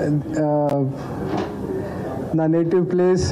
నా native place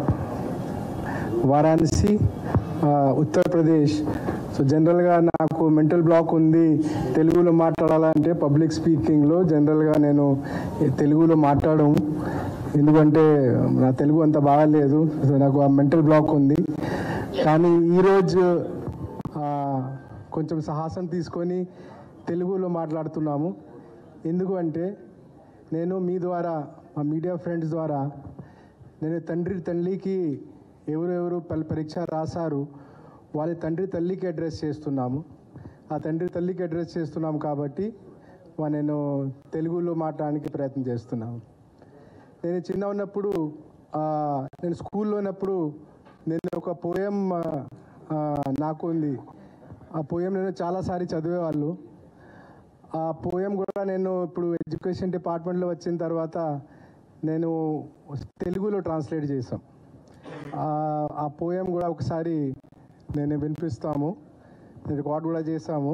Varanasi Uttar Pradesh so జనరల్గా నాకు మెంటల్ బ్లాక్ ఉంది తెలుగులో మాట్లాడాలంటే పబ్లిక్ స్పీకింగ్లో జనరల్గా నేను తెలుగులో మాట్లాడము ఎందుకంటే నా తెలుగు అంత బాగాలేదు సో నాకు ఆ మెంటల్ బ్లాక్ ఉంది కానీ ఈరోజు ఆ, కొంచెం సాహసం తీసుకొని తెలుగులో మాట్లాడుతున్నాము ఎందుకు అంటే నేను మీ ద్వారా మా మీడియా ఫ్రెండ్స్ ద్వారా నేను తండ్రి తల్లికి ఎవరెవరు పల్ పరీక్ష రాశారు వాళ్ళ తండ్రి తల్లికి అడ్రస్ చేస్తున్నాము ఆ తండ్రి తల్లికి అడ్రస్ చేస్తున్నాము కాబట్టి వా- నేను తెలుగులో మాట్లాడడానికి ప్రయత్నం చేస్తున్నాను నేను చిన్న ఉన్నప్పుడు ఆ, నేను స్కూల్లో ఉన్నప్పుడు నేను ఒక పోయం నాకు ఉంది ఆ పోయం నేను చాలాసారి చదివేవాళ్ళు ఆ పోయం కూడా నేను ఇప్పుడు ఎడ్యుకేషన్ డిపార్ట్మెంట్లో వచ్చిన తర్వాత నేను తెలుగులో ట్రాన్స్లేట్ చేసాం ఆ- ఆ పోయం కూడా ఒకసారి నేను వినిపిస్తాము రికార్డ్ కూడా చేశాము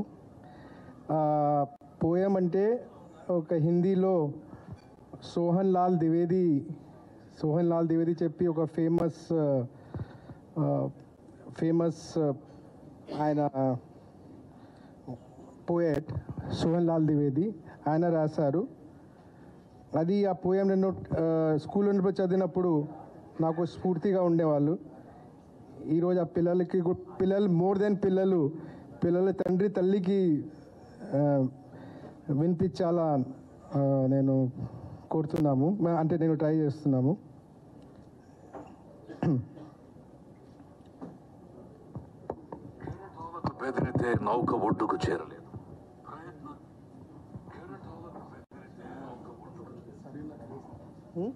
పోయం అంటే ఒక హిందీలో సోహన్ లాల్ ద్వివేది సోహన్ లాల్ ద్వివేది చెప్పి ఒక ఫేమస్ ఫేమస్ ఆయన పోయట్ సోహన్ లాల్ ద్వివేది ఆయన రాశారు అది ఆ పోయం నేను స్కూల్లో ఉన్నప్పుడు చదివినప్పుడు నాకు స్ఫూర్తిగా ఉండేవాళ్ళు ఈరోజు ఆ పిల్లలకి గు- పిల్లలు మోర్ దెన్ పిల్లలు పిల్లల తండ్రి తల్లికి ఆ, వినిపించాలా ఆ, నేను కోరుతున్నాము మ- అంటే నేను ట్రై చేస్తున్నాము కెరటాలకు బెదిరితే నౌక ఒడ్డుకు చేరలేదు ప్రయత్నం కెరటాలకు బెదిరితే నౌక ఒడ్డుకు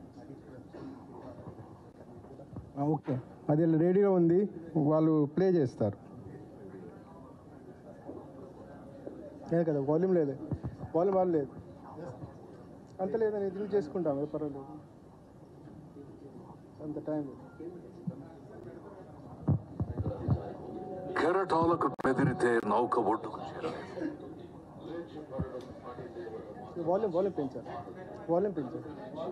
ఆ, ఓకే అది రేడియో ఉంది వాళ్ళు ప్లే చేస్తారు లేదు కదా వాల్యూమ్ లేదు వాల్యూమ్ వాళ్ళు లేదు అంత లేదని ఇది చేసుకుంటాం ఏ పర్వాలేదు అంత టైం లేదు కెరటాలకు బెదిరితే నౌక ఒడ్డుకు చేరలేదు వాల్యూమ్ వాల్యూమ్ పెంచారు వాల్యూమ్ పెంచారు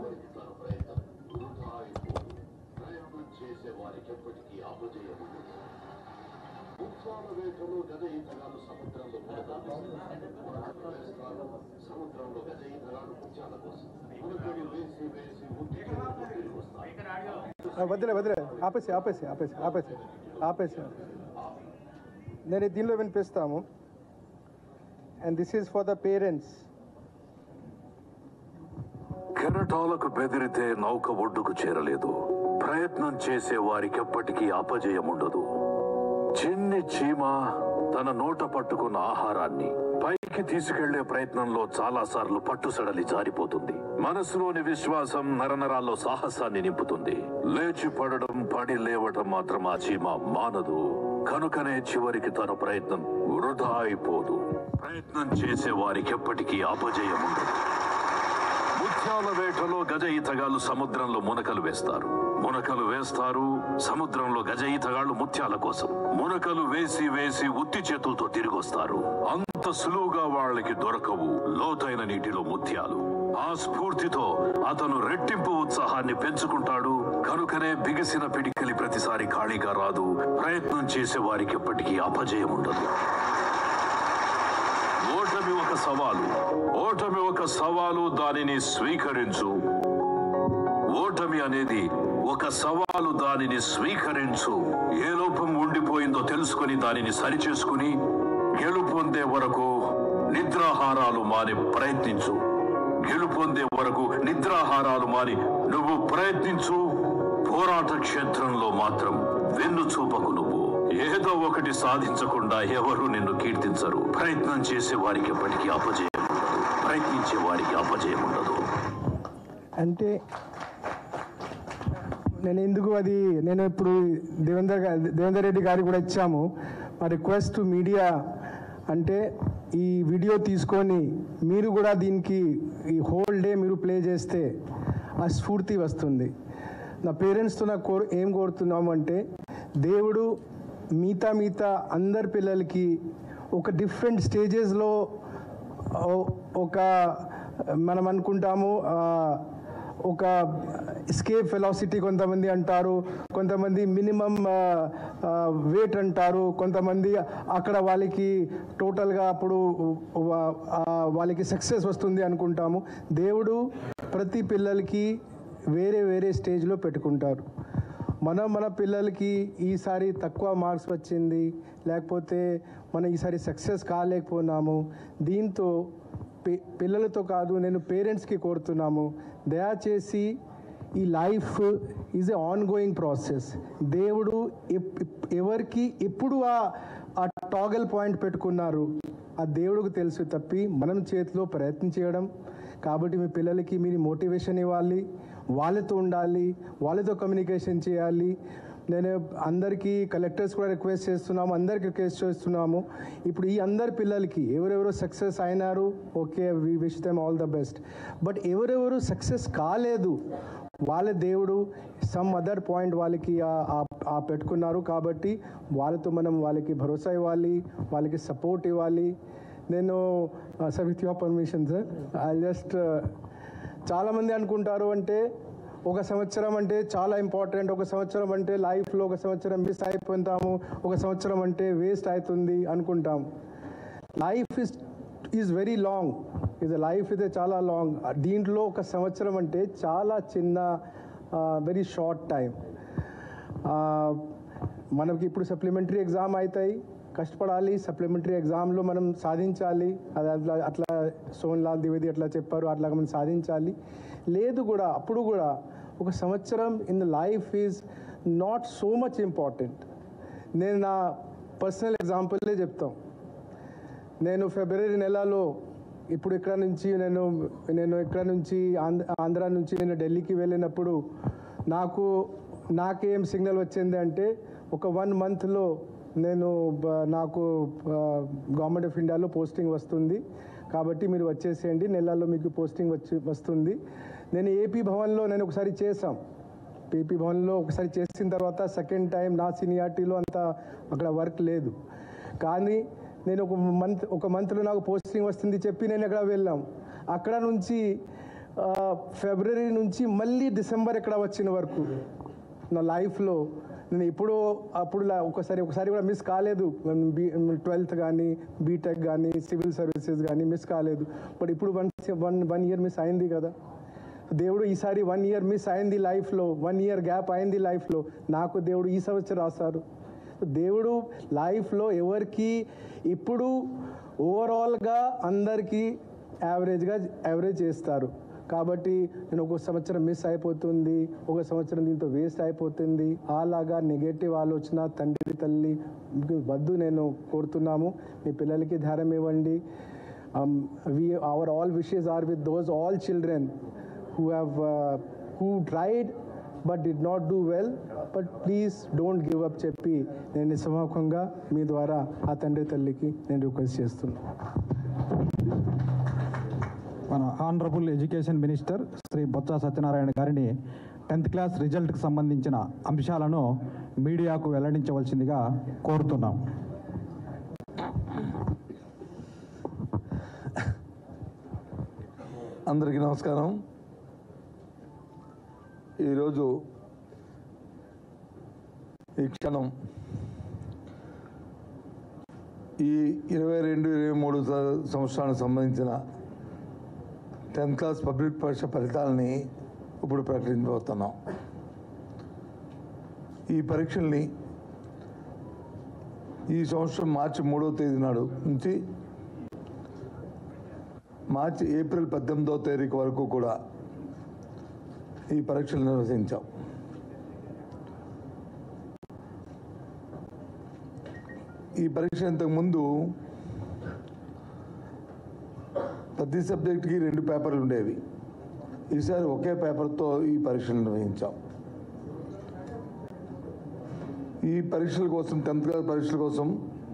ఆ, వదిలే వదిలే ఆపేసి ఆపేసి ఆపేసి ఆపేసి ఆపేసి నేను ఇది దీనిలో వినిపిస్తాము and this is for the parents కెరటాలకు బెదిరితే నౌక ఒడ్డుకు చేరలేదు ప్రయత్నం చేసే వారికి ఎప్పటికీ అపజయం ఉండదు చిన్ని చీమ తన నోట పట్టుకున్న ఆహారాన్ని పైకి తీసుకెళ్లే ప్రయత్నంలో చాలా సార్లు పట్టుసడలి జారిపోతుంది మనసులోని విశ్వాసం నరనరాల్లో సాహసాన్ని నింపుతుంది లేచి పడడం పడి లేవటం మాత్రం ఆ చీమ మానదు కనుకనే చివరికి తన ప్రయత్నం వృధా అయిపోదు ప్రయత్నం చేసే వారికి ఎప్పటికీ అపజయం ఉండదు ముత్యాల వేటలో గజ ఈతగాళ్ళు సముద్రంలో మునకలు వేస్తారు మునకలు వేస్తారు సముద్రంలో గజ ఈతగాళ్ళు ముత్యాల కోసం మునకలు వేసి వేసి ఉత్తి చేతులతో తిరిగి వస్తారు అంత సులువుగా వాళ్ళకి దొరకవు లోతైన నీటిలో ముత్యాలు ఆ స్ఫూర్తితో అతను రెట్టింపు ఉత్సాహాన్ని పెంచుకుంటాడు కనుకనే బిగిసిన పిడికిలి ప్రతిసారి ఖాళీగా రాదు ప్రయత్నం చేసే వారికి ఎప్పటికీ అపజయం ఉండదు ఓటమి ఒక సవాలు ఓటమి ఒక సవాలు దానిని స్వీకరించు ఓటమి అనేది ఒక సవాలు దానిని స్వీకరించు ఏ లోపం ఉండిపోయిందో తెలుసుకుని దానిని సరిచేసుకుని గెలుపొందే వరకు నిద్రాహారాలు మాని ప్రయత్నించు గెలుపొందే వరకు నిద్రాహారాలు మాని నువ్వు ప్రయత్నించు పోరాట క్షేత్రంలో మాత్రం వెన్ను చూపకు నువ్వు ఏదో ఒకటి సాధించకుండా ఎవరు నిన్ను కీర్తించరు ప్రయత్నం చేసే వారికి ఎప్పటికీ అపజయం ఉండదు ప్రయత్నించే వారికి అపజయం ఉండదు అంటే నేను ఎందుకు అది నేను ఇప్పుడు దేవేందర్ గా- దేవేందర్ రెడ్డి గారికి కూడా ఇచ్చాము మా రిక్వెస్ట్ టు మీడియా అంటే ఈ వీడియో తీసుకొని మీరు కూడా దీనికి ఈ హోల్ డే మీరు ప్లే చేస్తే ఆ స్ఫూర్తి వస్తుంది నా పేరెంట్స్తో నాకు కోరు ఏం కోరుతున్నాము అంటే దేవుడు మిగతా మిగతా అందరి పిల్లలకి ఒక డిఫరెంట్ స్టేజెస్లో ఓ- ఒక మనం అనుకుంటాము ఆ, ఒక స్కేప్ వెలాసిటీ కొంతమంది అంటారు కొంతమంది మినిమం వెయిట్ అంటారు కొంతమంది అక్కడ వాళ్ళకి టోటల్గా అప్పుడు వా- ఆ, వాళ్ళకి సక్సెస్ వస్తుంది అనుకుంటాము దేవుడు ప్రతి పిల్లలకి వేరే వేరే స్టేజ్లో పెట్టుకుంటారు మనం మన పిల్లలకి ఈసారి తక్కువ మార్క్స్ వచ్చింది లేకపోతే మనం ఈసారి సక్సెస్ కాలేకపోయినాము దీంతో పి- పిల్లలతో కాదు నేను పేరెంట్స్కి కోరుతున్నాము దయచేసి ఈ life is a on going process దేవుడు ఎప్- ఎప్- ఎవరికి ఎప్పుడు ఆ ఆ టాగల్ పాయింట్ పెట్టుకున్నారు ఆ దేవుడికి తెలుసు తప్పి మనం చేతిలో ప్రయత్నం చేయడం కాబట్టి మీ పిల్లలకి మీరు మోటివేషన్ ఇవ్వాలి వాళ్ళతో ఉండాలి వాళ్ళతో కమ్యూనికేషన్ చేయాలి నేను అందరికీ కలెక్టర్స్ కూడా రిక్వెస్ట్ చేస్తున్నాము అందరికి రిక్వెస్ట్ చేస్తున్నాము ఇప్పుడు ఈ అందరి పిల్లలకి ఎవరెవరు సక్సెస్ అయినారు okay we wish them all the best but ఎవరెవరు సక్సెస్ కాలేదు వాళ్ళ దేవుడు సమ్ అదర్ పాయింట్ వాళ్ళకి ఆ- ఆ- ఆ పెట్టుకున్నారు కాబట్టి వాళ్ళతో మనం వాళ్ళకి భరోసా ఇవ్వాలి వాళ్ళకి సపోర్ట్ ఇవ్వాలి నేను sir with your permission sir I just చాలామంది అనుకుంటారు అంటే ఒక సంవత్సరం అంటే చాలా ఇంపార్టెంట్ ఒక సంవత్సరం అంటే లైఫ్లో ఒక సంవత్సరం మిస్ అయిపోతాము ఒక సంవత్సరం అంటే వేస్ట్ అవుతుంది అనుకుంటాం life is is very long ఇది లైఫ్ అయితే చాలా లాంగ్ దీంట్లో ఒక సంవత్సరం అంటే చాలా చిన్న వెరీ షార్ట్ టైం మనకి ఇప్పుడు సప్లిమెంటరీ ఎగ్జామ్ అవుతాయి కష్టపడాలి సప్లిమెంటరీ ఎగ్జామ్లో మనం సాధించాలి అది అట్లా అట్లా సోన్ లాల్ ద్వివేది అట్లా చెప్పారు అట్లా మనం సాధించాలి లేదు కూడా అప్పుడు కూడా ఒక సంవత్సరం in the life is not so much important నేను నా పర్సనల్ ఎగ్జాంపుల్లే చెప్తాం నేను ఫిబ్రవరి నెలలో ఇప్పుడు ఇక్కడ నుంచి నేను నేను ఇక్కడ నుంచి ఆంధ్ర ఆంధ్ర నుంచి నేను ఢిల్లీకి వెళ్ళినప్పుడు నాకు నాకేం సిగ్నల్ వచ్చింది అంటే ఒక వన్ మంత్లో నేను బ- నాకు గవర్నమెంట్ ఆఫ్ ఇండియాలో పోస్టింగ్ వస్తుంది కాబట్టి మీరు వచ్చేసేయండి నెలల్లో మీకు పోస్టింగ్ వచ్చి వస్తుంది నేను ఏపీ భవన్లో నేను ఒకసారి చేశాం పీపీ భవన్లో ఒకసారి చేసిన తర్వాత సెకండ్ టైం నా సీనియారిటీలో అంత అక్కడ వర్క్ లేదు కానీ నేను ఒక మంత్ ఒక మంత్లో నాకు పోస్టింగ్ వస్తుంది చెప్పి నేను అక్కడ వెళ్ళాం అక్కడ నుంచి ఆ, ఫిబ్రవరి నుంచి మళ్ళీ డిసెంబర్ ఇక్కడ వచ్చిన వరకు నా లైఫ్లో నేను ఇప్పుడు అప్పుడు లా- ఒకసారి ఒకసారి కూడా మిస్ కాలేదు బీ ట్వెల్త్ కానీ బీటెక్ కానీ సివిల్ సర్వీసెస్ కానీ మిస్ కాలేదు బట్ ఇప్పుడు one one one year miss అయింది కదా దేవుడు ఈసారి వన్ ఇయర్ మిస్ అయింది లైఫ్లో వన్ ఇయర్ గ్యాప్ అయింది లైఫ్లో నాకు దేవుడు ఈ సంవత్సరం రాశారు దేవుడు లైఫ్లో ఎవరికి ఇప్పుడు ఓవరాల్గా అందరికీ యావరేజ్గా యావరేజ్ చేస్తారు కాబట్టి నేను ఒక సంవత్సరం మిస్ అయిపోతుంది ఒక సంవత్సరం దీంతో వేస్ట్ అయిపోతుంది అలాగా నెగటివ్ ఆలోచన తండ్రి తల్లి వద్దు నేను కోరుతున్నాము మీ పిల్లలకి ధైర్యం ఇవ్వండి we our all wishes are with those all children who have uh, who tried but did not do well but please don't give up చెప్పి నేను సమాపంగా మీ ద్వారా ఆ తండ్రి తల్లికి నేను రిక్వెస్ట్ చేస్తున్నాను మన honourable education minister Shri Botsa Satyanarayana గారిని టెన్త్ క్లాస్ రిజల్ట్కి సంబంధించిన అంశాలను మీడియాకు వెల్లడించవలసిందిగా కోరుతున్నాం అందరికీ నమస్కారం ఈరోజు ఈ క్షణం ఈ ఇరవై రెండు ఇరవై మూడు స- సంవత్సరాలకు సంబంధించిన టెన్త్ క్లాస్ పబ్లిక్ పరీక్ష ఫలితాలని ఇప్పుడు ప్రకటించబోతున్నాం ఈ పరీక్షల్ని ఈ సంవత్సరం మార్చి మూడవ తేదీ నాడు నుంచి మార్చి ఏప్రిల్ పద్దెనిమిదో తేదీ వరకు కూడా ఈ పరీక్షలు నిర్వహించాం ఈ పరీక్ష ఇంతకుముందు ప్రతి సబ్జెక్టుకి రెండు పేపర్లు ఉండేవి ఈసారి ఒకే పేపర్తో ఈ పరీక్షలు నిర్వహించాం ఈ పరీక్షల కోసం టెన్త్ క్లాస్ పరీక్షల కోసం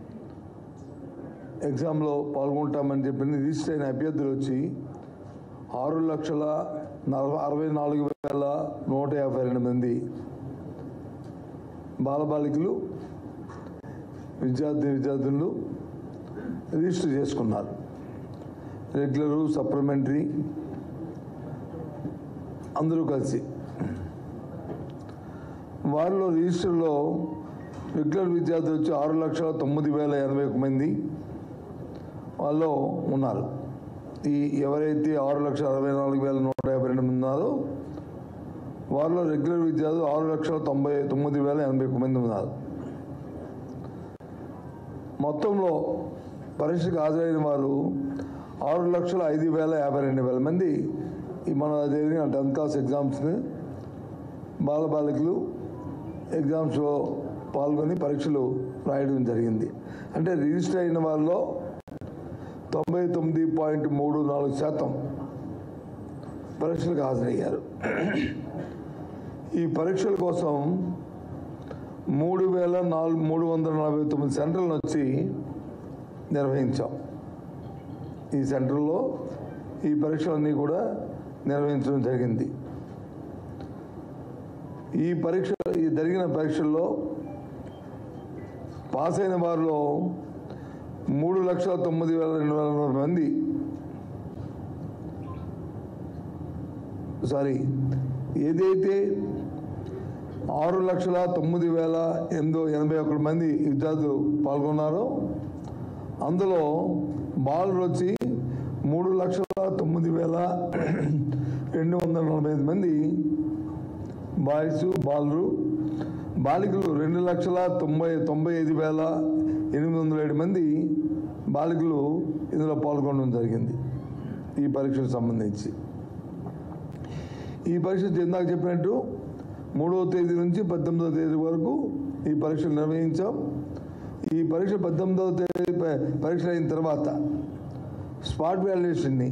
ఎగ్జామ్లో పాల్గొంటామని చెప్పి రిజిస్టర్ అయిన అభ్యర్థులు వచ్చి ఆరు లక్షల నలభై అరవై నాలుగు వేల నూట యాభై రెండు మంది బాలబాలికలు విద్యార్థి విద్యార్థులు రిజిస్టర్ చేసుకున్నారు రెగ్యులరు సప్లిమెంటరీ అందరూ కలిసి వారిలో రిజిస్టర్లో రెగ్యులర్ విద్యార్థులు వచ్చి ఆరు లక్షల తొమ్మిది వేల ఎనభై ఒక మంది వాళ్ళు ఉన్నారు ఈ ఎవరైతే ఆరు లక్షల అరవై నాలుగు వేల నూట యాభై రెండు మంది ఉన్నారో వారిలో రెగ్యులర్ విద్యార్థులు ఆరు లక్షల తొంభై తొమ్మిది వేల ఎనభై ఒక మంది ఉన్నారు మొత్తంలో పరీక్షకు హాజరైన వారు ఆరు లక్షల ఐదు వేల యాభై రెండు వేల మంది ఈ మన జరిగిన టెన్త్ క్లాస్ ఎగ్జామ్స్ని బాలబాలికలు ఎగ్జామ్స్లో పాల్గొని పరీక్షలు రాయడం జరిగింది అంటే రిజిస్టర్ అయిన వాళ్ళలో తొంభై తొమ్మిది పాయింట్ మూడు నాలుగు శాతం పరీక్షలకు హాజరయ్యారు ఈ పరీక్షల కోసం మూడు వేల నాలుగు మూడు వందల నలభై తొమ్మిది సెంటర్లను వచ్చి నిర్వహించాం ఈ సెంటర్లో ఈ పరీక్షలన్నీ కూడా నిర్వహించడం జరిగింది ఈ పరీక్ష ఈ జరిగిన పరీక్షల్లో పాస్ అయిన వారిలో మూడు లక్షల తొమ్మిది వేల రెండు వేల నలభై మంది సారీ ఏదైతే ఆరు లక్షల తొమ్మిది వేల ఎనిమిది ఎనభై ఒకటి మంది విద్యార్థులు పాల్గొన్నారో అందులో బాలురు వచ్చి మూడు లక్షల తొమ్మిది వేల రెండు వందల నలభై ఐదు మంది బాయ్స్ బాలురు బాలికలు రెండు లక్షల తొంభై తొంభై ఐదు వేల ఎనిమిది వందల ఏడు మంది బాలికలు ఇందులో పాల్గొనడం జరిగింది ఈ పరీక్షకు సంబంధించి ఈ పరీక్ష ఇందాక చెప్పినట్టు మూడవ తేదీ నుంచి పద్దెనిమిదవ తేదీ వరకు ఈ పరీక్షలు నిర్వహించాం ఈ పరీక్ష పద్దెనిమిదవ తేదీ ప- పరీక్ష అయిన తర్వాత స్పాట్ వాల్యుయేషన్ని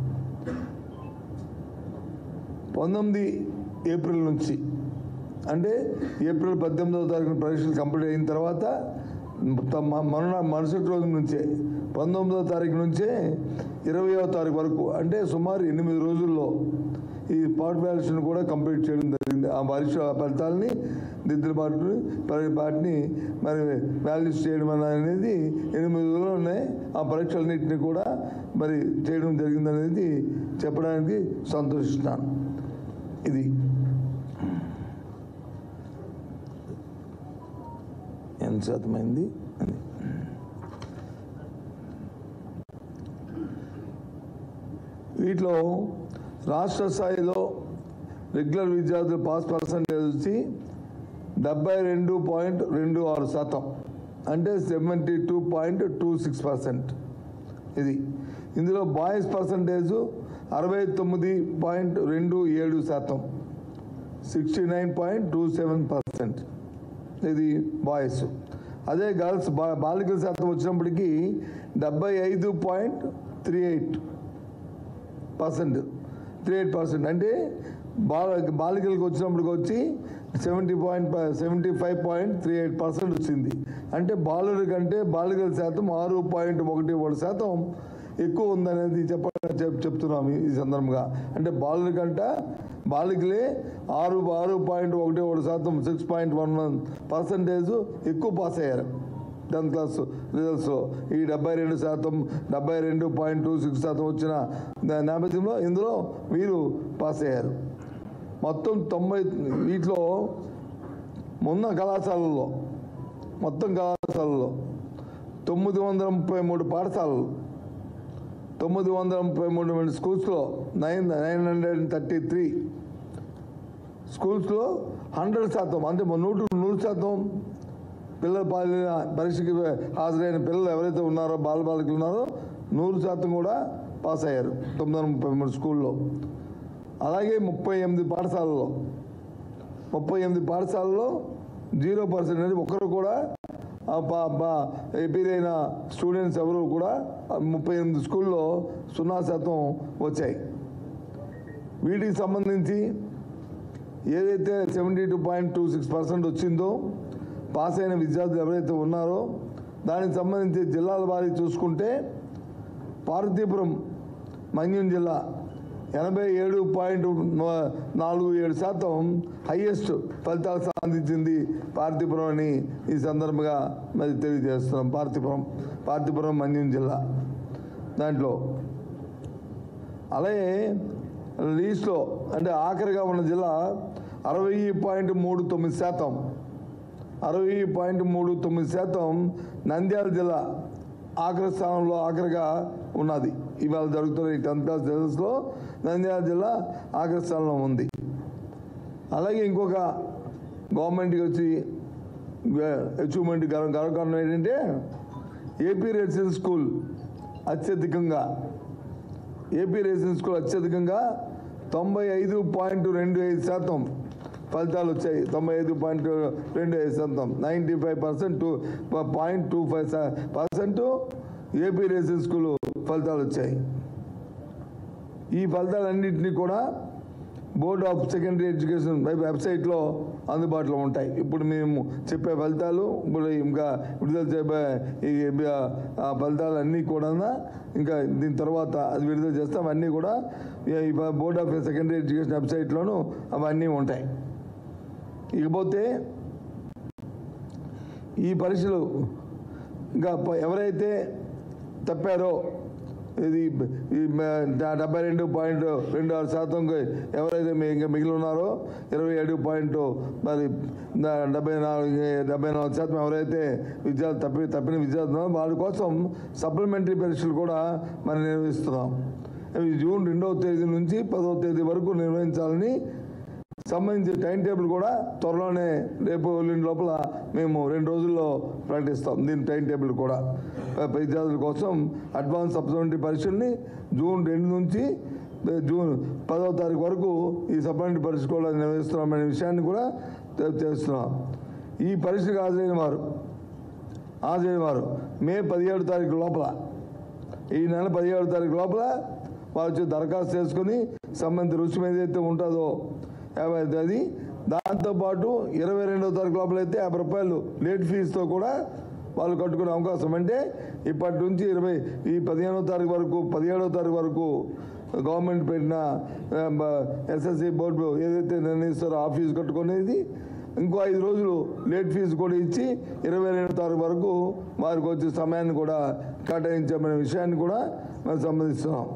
పంతొమ్మిది ఏప్రిల్ నుంచి అంటే ఏప్రిల్ పద్దెనిమిదవ తారీఖున పరీక్షలు కంప్లీట్ అయిన తర్వాత త- మ- మరునా మరుసటి రోజు నుంచే పంతొమ్మిదవ తారీఖు నుంచే ఇరవయవ తారీఖు వరకు అంటే సుమారు ఎనిమిది రోజుల్లో ఈ స్పాట్ వాల్యుయేషన్ కూడా కంప్లీట్ చేయడం జరిగింది ఆ పరీక్ష ఫలితాలని దిద్దుబాటుని పరి వాటిని మరి వాల్యూస్ చేయడం అనేది ఎనిమిది రోజుల్లోనే ఆ పరీక్షలన్నింటినీ కూడా మరి చేయడం జరిగిందనేది చెప్పడానికి సంతోషిస్తున్నాను ఇది ఎంత శాతమైంది అని వీటిలో రాష్ట్ర స్థాయిలో రెగ్యులర్ విద్యార్థుల పాస్ పర్సంటేజ్ వచ్చి డెబ్బై రెండు పాయింట్ రెండు ఆరు శాతం అంటే seventy two point two six percent ఇది ఇందులో బాయ్స్ పర్సంటేజ్ అరవై తొమ్మిది పాయింట్ రెండు ఏడు శాతం sixty nine point two seven percent ఇది బాయ్స్ అదే గర్ల్స్ బా బాలికల శాతం వచ్చినప్పటికీ డెబ్బై ఐదు point three eight percent three eight percent అంటే బాల బాలికలకు వచ్చినప్పటికి వచ్చి seventy point seventy five point three eight percent వచ్చింది అంటే బాలుల కంటే బాలికల శాతం ఆరు పాయింట్ ఒకటి ఒకటి శాతం ఎక్కువ ఉందనేది చెప్ప చెప్- చెప్తున్నాం ఈ- ఈ సందర్భంగా అంటే బాలుల కంట బాలికలే ఆరు ఆరు పాయింట్ ఒకటి ఒకటి శాతం six point one one percentage ఎక్కువ పాస్ అయ్యారు టెన్త్ క్లాస్ రిజల్ట్స్లో ఈ డెబ్బై రెండు శాతం డెబ్బై రెండు పాయింట్ టూ సిక్స్ శాతం వచ్చిన దా- నేపథ్యంలో ఇందులో వీరు పాస్ అయ్యారు మొత్తం తొంభై వీటిలో మొన్న కళాశాలల్లో మొత్తం కళాశాలల్లో తొమ్మిది వందల ముప్పై మూడు పాఠశాలలు తొమ్మిది వందల ముప్పై మూడు మంది స్కూల్స్లో nine nine hundred thirty three స్కూల్స్లో హండ్రెడ్ శాతం అంటే నూటు నూరు శాతం పిల్లలు పాల్గొన పరీక్షకి హాజరైన పిల్లలు ఎవరైతే ఉన్నారో బాల బాలికలు ఉన్నారో నూరు శాతం కూడా పాస్ అయ్యారు తొమ్మిది వందల ముప్పై మూడు స్కూల్లో అలాగే ముప్పై ఎనిమిది పాఠశాలలో ముప్పై ఎనిమిది పాఠశాలలో జీరో పర్సెంటేజ్ ఒక్కరు కూడా ఆ పా- పా- ఎపిరైన స్టూడెంట్స్ ఎవరు కూడా ఆ ముప్పై ఎనిమిది స్కూల్లో సున్నా శాతం వచ్చాయి వీటికి సంబంధించి ఏదైతే seventy two point two six percent వచ్చిందో పాస్ అయిన విద్యార్థులు ఎవరైతే ఉన్నారో దానికి సంబంధించి జిల్లాల వారీ చూసుకుంటే పార్వతీపురం మన్యం జిల్లా ఎనభై ఏడు పాయింట్ నాలుగు ఏడు శాతం హైయెస్ట్ ఫలితాలు సాధించింది పార్తీపురం అని ఈ సందర్భంగా మరి తెలియజేస్తున్నాం పార్తీపురం పార్తీపురం మన్యం జిల్లా దాంట్లో అలాగే లీస్ట్లో అంటే ఆఖరిగా ఉన్న జిల్లా అరవై పాయింట్ మూడు తొమ్మిది శాతం అరవై పాయింట్ మూడు తొమ్మిది శాతం నంద్యాల జిల్లా ఆఖరి స్థానంలో ఆఖరిగా ఉన్నది ఇవాళ జరుగుతున్న ఈ టెన్త్ క్లాస్ రిజల్ట్స్లో నంద్యాల జిల్లా ఆఖరి స్థానంలో ఉంది అలాగే ఇంకొక గవర్నమెంట్కి వచ్చి అచీవ్మెంట్ గర్వ గర్వకారణం ఏంటంటే ఏపీ రెసిడెన్స్ స్కూల్ అత్యధికంగా ఏపీ రెసిడెన్స్ స్కూల్ అత్యధికంగా తొంభై ఐదు పాయింట్ రెండు ఐదు శాతం ఫలితాలు వచ్చాయి తొంభై ఐదు పాయింట్ రెండు ఐదు శాతం ninety five percent two point two five percent AP residence school ఫలితాలు వచ్చాయి ఈ ఫలితాలన్నింటినీ కూడా board of secondary education web వెబ్సైట్లో అందుబాటులో ఉంటాయి ఇప్పుడు మేము చెప్పే ఫలితాలు ఇప్పుడు ఇంకా విడుదల చేయబోయే ఈ ఆ ఫలితాలు అన్నీ కూడా ఇంకా దీని తర్వాత అది విడుదల చేస్తే అవన్నీ కూడా ఈ బోర్డ్ ఆఫ్ సెకండరీ ఎడ్యుకేషన్ వెబ్సైట్లోనూ అవన్నీ ఉంటాయి ఇకపోతే ఈ పరీక్షలు ఇంకా ప- ఎవరైతే తప్పారో ఇది ఈ మ- డ- డెబ్బై రెండు పాయింట్ రెండు ఆరు శాతం ఎవరైతే మీ- ఇంకా మిగిలి ఉన్నారో ఇరవై ఏడు పాయింట్ మరి ద- డెబ్బై నాలుగు డెబ్బై నాలుగు శాతం ఎవరైతే విద్యార్థి తప్పి తప్పిన విద్యార్థులు ఉన్నారో వాళ్ళ కోసం సప్లిమెంటరీ పరీక్షలు కూడా మరి నిర్వహిస్తున్నాం అవి జూన్ రెండవ తేదీ నుంచి పదవ తేదీ వరకు నిర్వహించాలని సంబంధించి టైం టేబుల్ కూడా త్వరలోనే రేపు ఎల్లుండి లోపల మేము రెండు రోజుల్లో ప్రకటిస్తాం దీని టైం టేబుల్ కూడా విద్యార్థుల కోసం అడ్వాన్స్ సప్లిమెంటరీ పరీక్షల్ని జూన్ రెండు నుంచి జూన్ పదవ తారీఖు వరకు ఈ సప్లిమెంటరీ పరీక్ష కూడా నిర్వహిస్తున్నామనే విషయాన్ని కూడా తె- తెలుస్తున్నాం ఈ పరీక్షకు హాజరైన వారు హాజరైన వారు మే పదిహేడు తారీఖు లోపల ఈ నెల పదిహేడు తారీఖు లోపల వారు వచ్చి దరఖాస్తు చేసుకుని సంబంధిత రుసుము ఏదైతే ఉంటుందో యాభై ఐదు అది దాంతోపాటు ఇరవై రెండవ తారీఖు లోపల అయితే యాభై రూపాయలు లేట్ ఫీజుతో కూడా వాళ్ళు కట్టుకునే అవకాశం అంటే ఇప్పటి నుంచి ఇరవై ఈ పదిహేనవ తారీఖు వరకు పదిహేడవ తారీఖు వరకు గవర్నమెంట్ పెట్టిన ఎస్ఎస్సి బోర్డు ఏదైతే నిర్ణయిస్తారో ఆ ఫీజు కట్టుకునేది ఇంకో ఐదు రోజులు లేట్ ఫీజు కూడా ఇచ్చి ఇరవై రెండు తారీఖు వరకు వారికి వచ్చే సమయాన్ని కూడా కేటాయించామనే విషయాన్ని కూడా మనం సంబంధిస్తున్నాం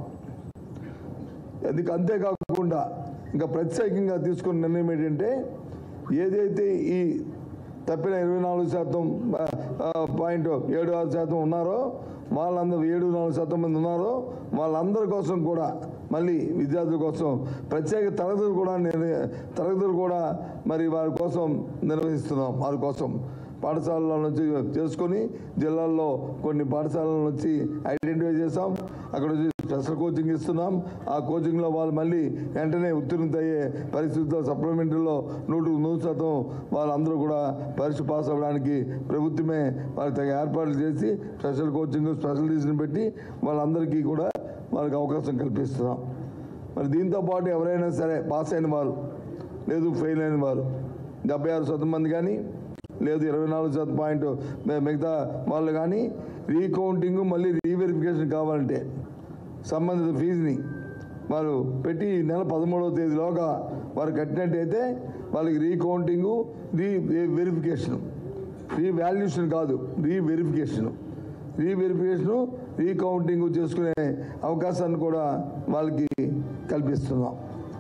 అందుకు అంతేకాకుండా ఇంకా ప్రత్యేకంగా తీసుకున్న నిర్ణయం ఏంటంటే ఏదైతే ఈ తప్పిన ఇరవై నాలుగు శాతం ఆ, ఆ, పాయింట్ ఏడు ఆరు శాతం ఉన్నారో వాళ్ళందరూ ఏడు నాలుగు శాతం మంది ఉన్నారో వాళ్ళందరి కోసం కూడా మళ్ళీ విద్యార్థుల కోసం ప్రత్యేక తరగతులు కూడా నిర్ణ- తరగతులు కూడా మరి వారి కోసం నిర్వహిస్తున్నాం వారి కోసం పాఠశాలల నుంచి చేసుకొని జిల్లాల్లో కొన్ని పాఠశాలల నుంచి ఐడెంటిఫై చేసాం అక్కడ వచ్చి స్పెషల్ కోచింగ్ ఇస్తున్నాం ఆ కోచింగ్లో వాళ్ళు మళ్ళీ వెంటనే ఉత్తీర్ణత అయ్యే పరిస్థితుల్లో సప్లిమెంటరీలో నూటికి నూరు శాతం వాళ్ళందరూ కూడా పరీక్ష పాస్ అవ్వడానికి ప్రభుత్వమే వాళ్ళకి తగ్గ ఏర్పాట్లు చేసి స్పెషల్ కోచింగ్ స్పెషలిటీస్ని పెట్టి వాళ్ళందరికీ కూడా వాళ్ళకి అవకాశం కల్పిస్తున్నాం మరి దీంతో పాటు ఎవరైనా సరే పాస్ అయిన వారు లేదు ఫెయిల్ అయిన వారు డెబ్బై ఆరు శాతం మంది కానీ లేదు ఇరవై నాలుగు శాతం పాయింట్ మి- మిగతా వాళ్ళు కానీ రీకౌంటింగ్ మళ్ళీ రీవెరిఫికేషన్ కావాలంటే సంబంధిత ఫీజుని వారు పెట్టి ఈ నెల పదమూడవ తేదీలోగా వారు కట్టినట్టయితే వాళ్ళకి రీకౌంటింగు రీ వెరిఫికేషన్ రీవాల్యుయేషన్ కాదు రీవెరిఫికేషన్ రీవెరిఫికేషను రీకౌంటింగ్ చేసుకునే అవకాశాన్ని కూడా వాళ్ళకి కల్పిస్తున్నాం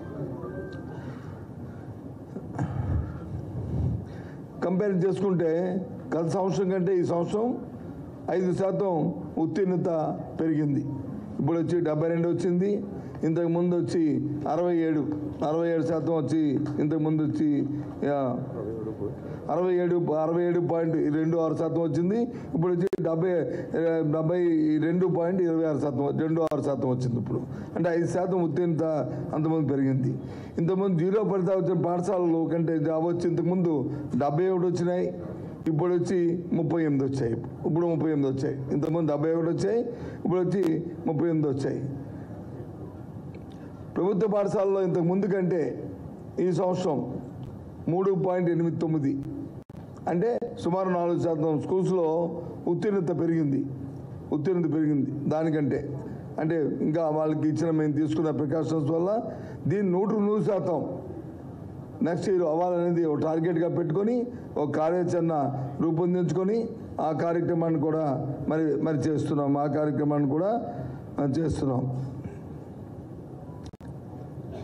కంపేర్ చేసుకుంటే గత సంవత్సరం కంటే ఈ సంవత్సరం ఐదు శాతం ఉత్తీర్ణత పెరిగింది ఇప్పుడు వచ్చి డెబ్బై రెండు వచ్చింది ఇంతకు ముందు వచ్చి అరవై ఏడు అరవై ఏడు శాతం వచ్చి ఇంతకు ముందు వచ్చి ఆ, అరవై ఏడు అరవై ఏడు పాయింట్ రెండు ఆరు శాతం వచ్చింది ఇప్పుడు వచ్చి డెబ్బై డెబ్బై రెండు పాయింట్ ఇరవై ఆరు శాతం రెండు ఆరు శాతం వచ్చింది ఇప్పుడు అంటే ఐదు శాతం ఉత్తీర్ణత అంతకుముందు పెరిగింది ఇంతకుముందు జీరో ఫలితాలు వచ్చిన పాఠశాలలు కంటే జాబ్ వచ్చి ఇంతకుముందు డెబ్బై ఒకటి వచ్చినాయి ఇప్పుడు వచ్చి ముప్పై ఎనిమిది వచ్చాయి ఇప్పుడు ముప్పై ఎనిమిది వచ్చాయి ఇంతకుముందు డెబ్బై ఒకటి వచ్చాయి ఇప్పుడు వచ్చి ముప్పై ఎనిమిది వచ్చాయి ప్రభుత్వ పాఠశాలలో ఇంతకు ముందు కంటే ఈ సంవత్సరం మూడు పాయింట్ ఎనిమిది తొమ్మిది అంటే సుమారు నాలుగు శాతం స్కూల్స్లో ఉత్తీర్ణత పెరిగింది ఉత్తీర్ణత పెరిగింది దానికంటే అంటే ఇంకా వాళ్ళకి ఇచ్చిన మేము తీసుకున్న ప్రికాషన్స్ వల్ల దీన్ని నూట నూరు శాతం నెక్స్ట్ ఇయర్ అవ్వాలనేది ఒక టార్గెట్గా పెట్టుకొని ఒక కార్యాచరణ రూపొందించుకొని ఆ కార్యక్రమాన్ని కూడా మరి మరి చేస్తున్నాం ఆ కార్యక్రమాన్ని కూడా ఆ, చేస్తున్నాం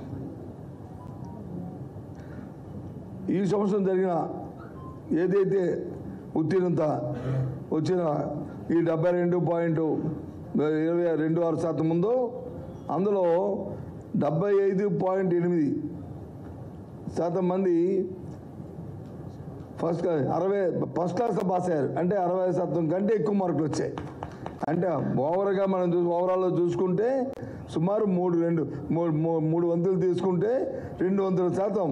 ఈ సంవత్సరం జరిగిన ఏదైతే ఉత్తీర్ణత వచ్చిన ఈ డెబ్బై రెండు పాయింట్ ఇరవై రెండు ఆరు శాతం ఉందో అందులో డెబ్బై ఐదు పాయింట్ ఎనిమిది శాతం మంది ఫస్ట్ క్లా- అరవై ఫస్ట్ క్లాస్ పాస్ అయ్యారు అంటే అరవై శాతం కంటే ఎక్కువ మార్కులు వచ్చాయి అంటే ఓవర్గా మనం చూ ఓవరాల్లో చూసుకుంటే సుమారు మూడు రెండు మూడు మూ- మూడు వంతులు తీసుకుంటే రెండు వందల శాతం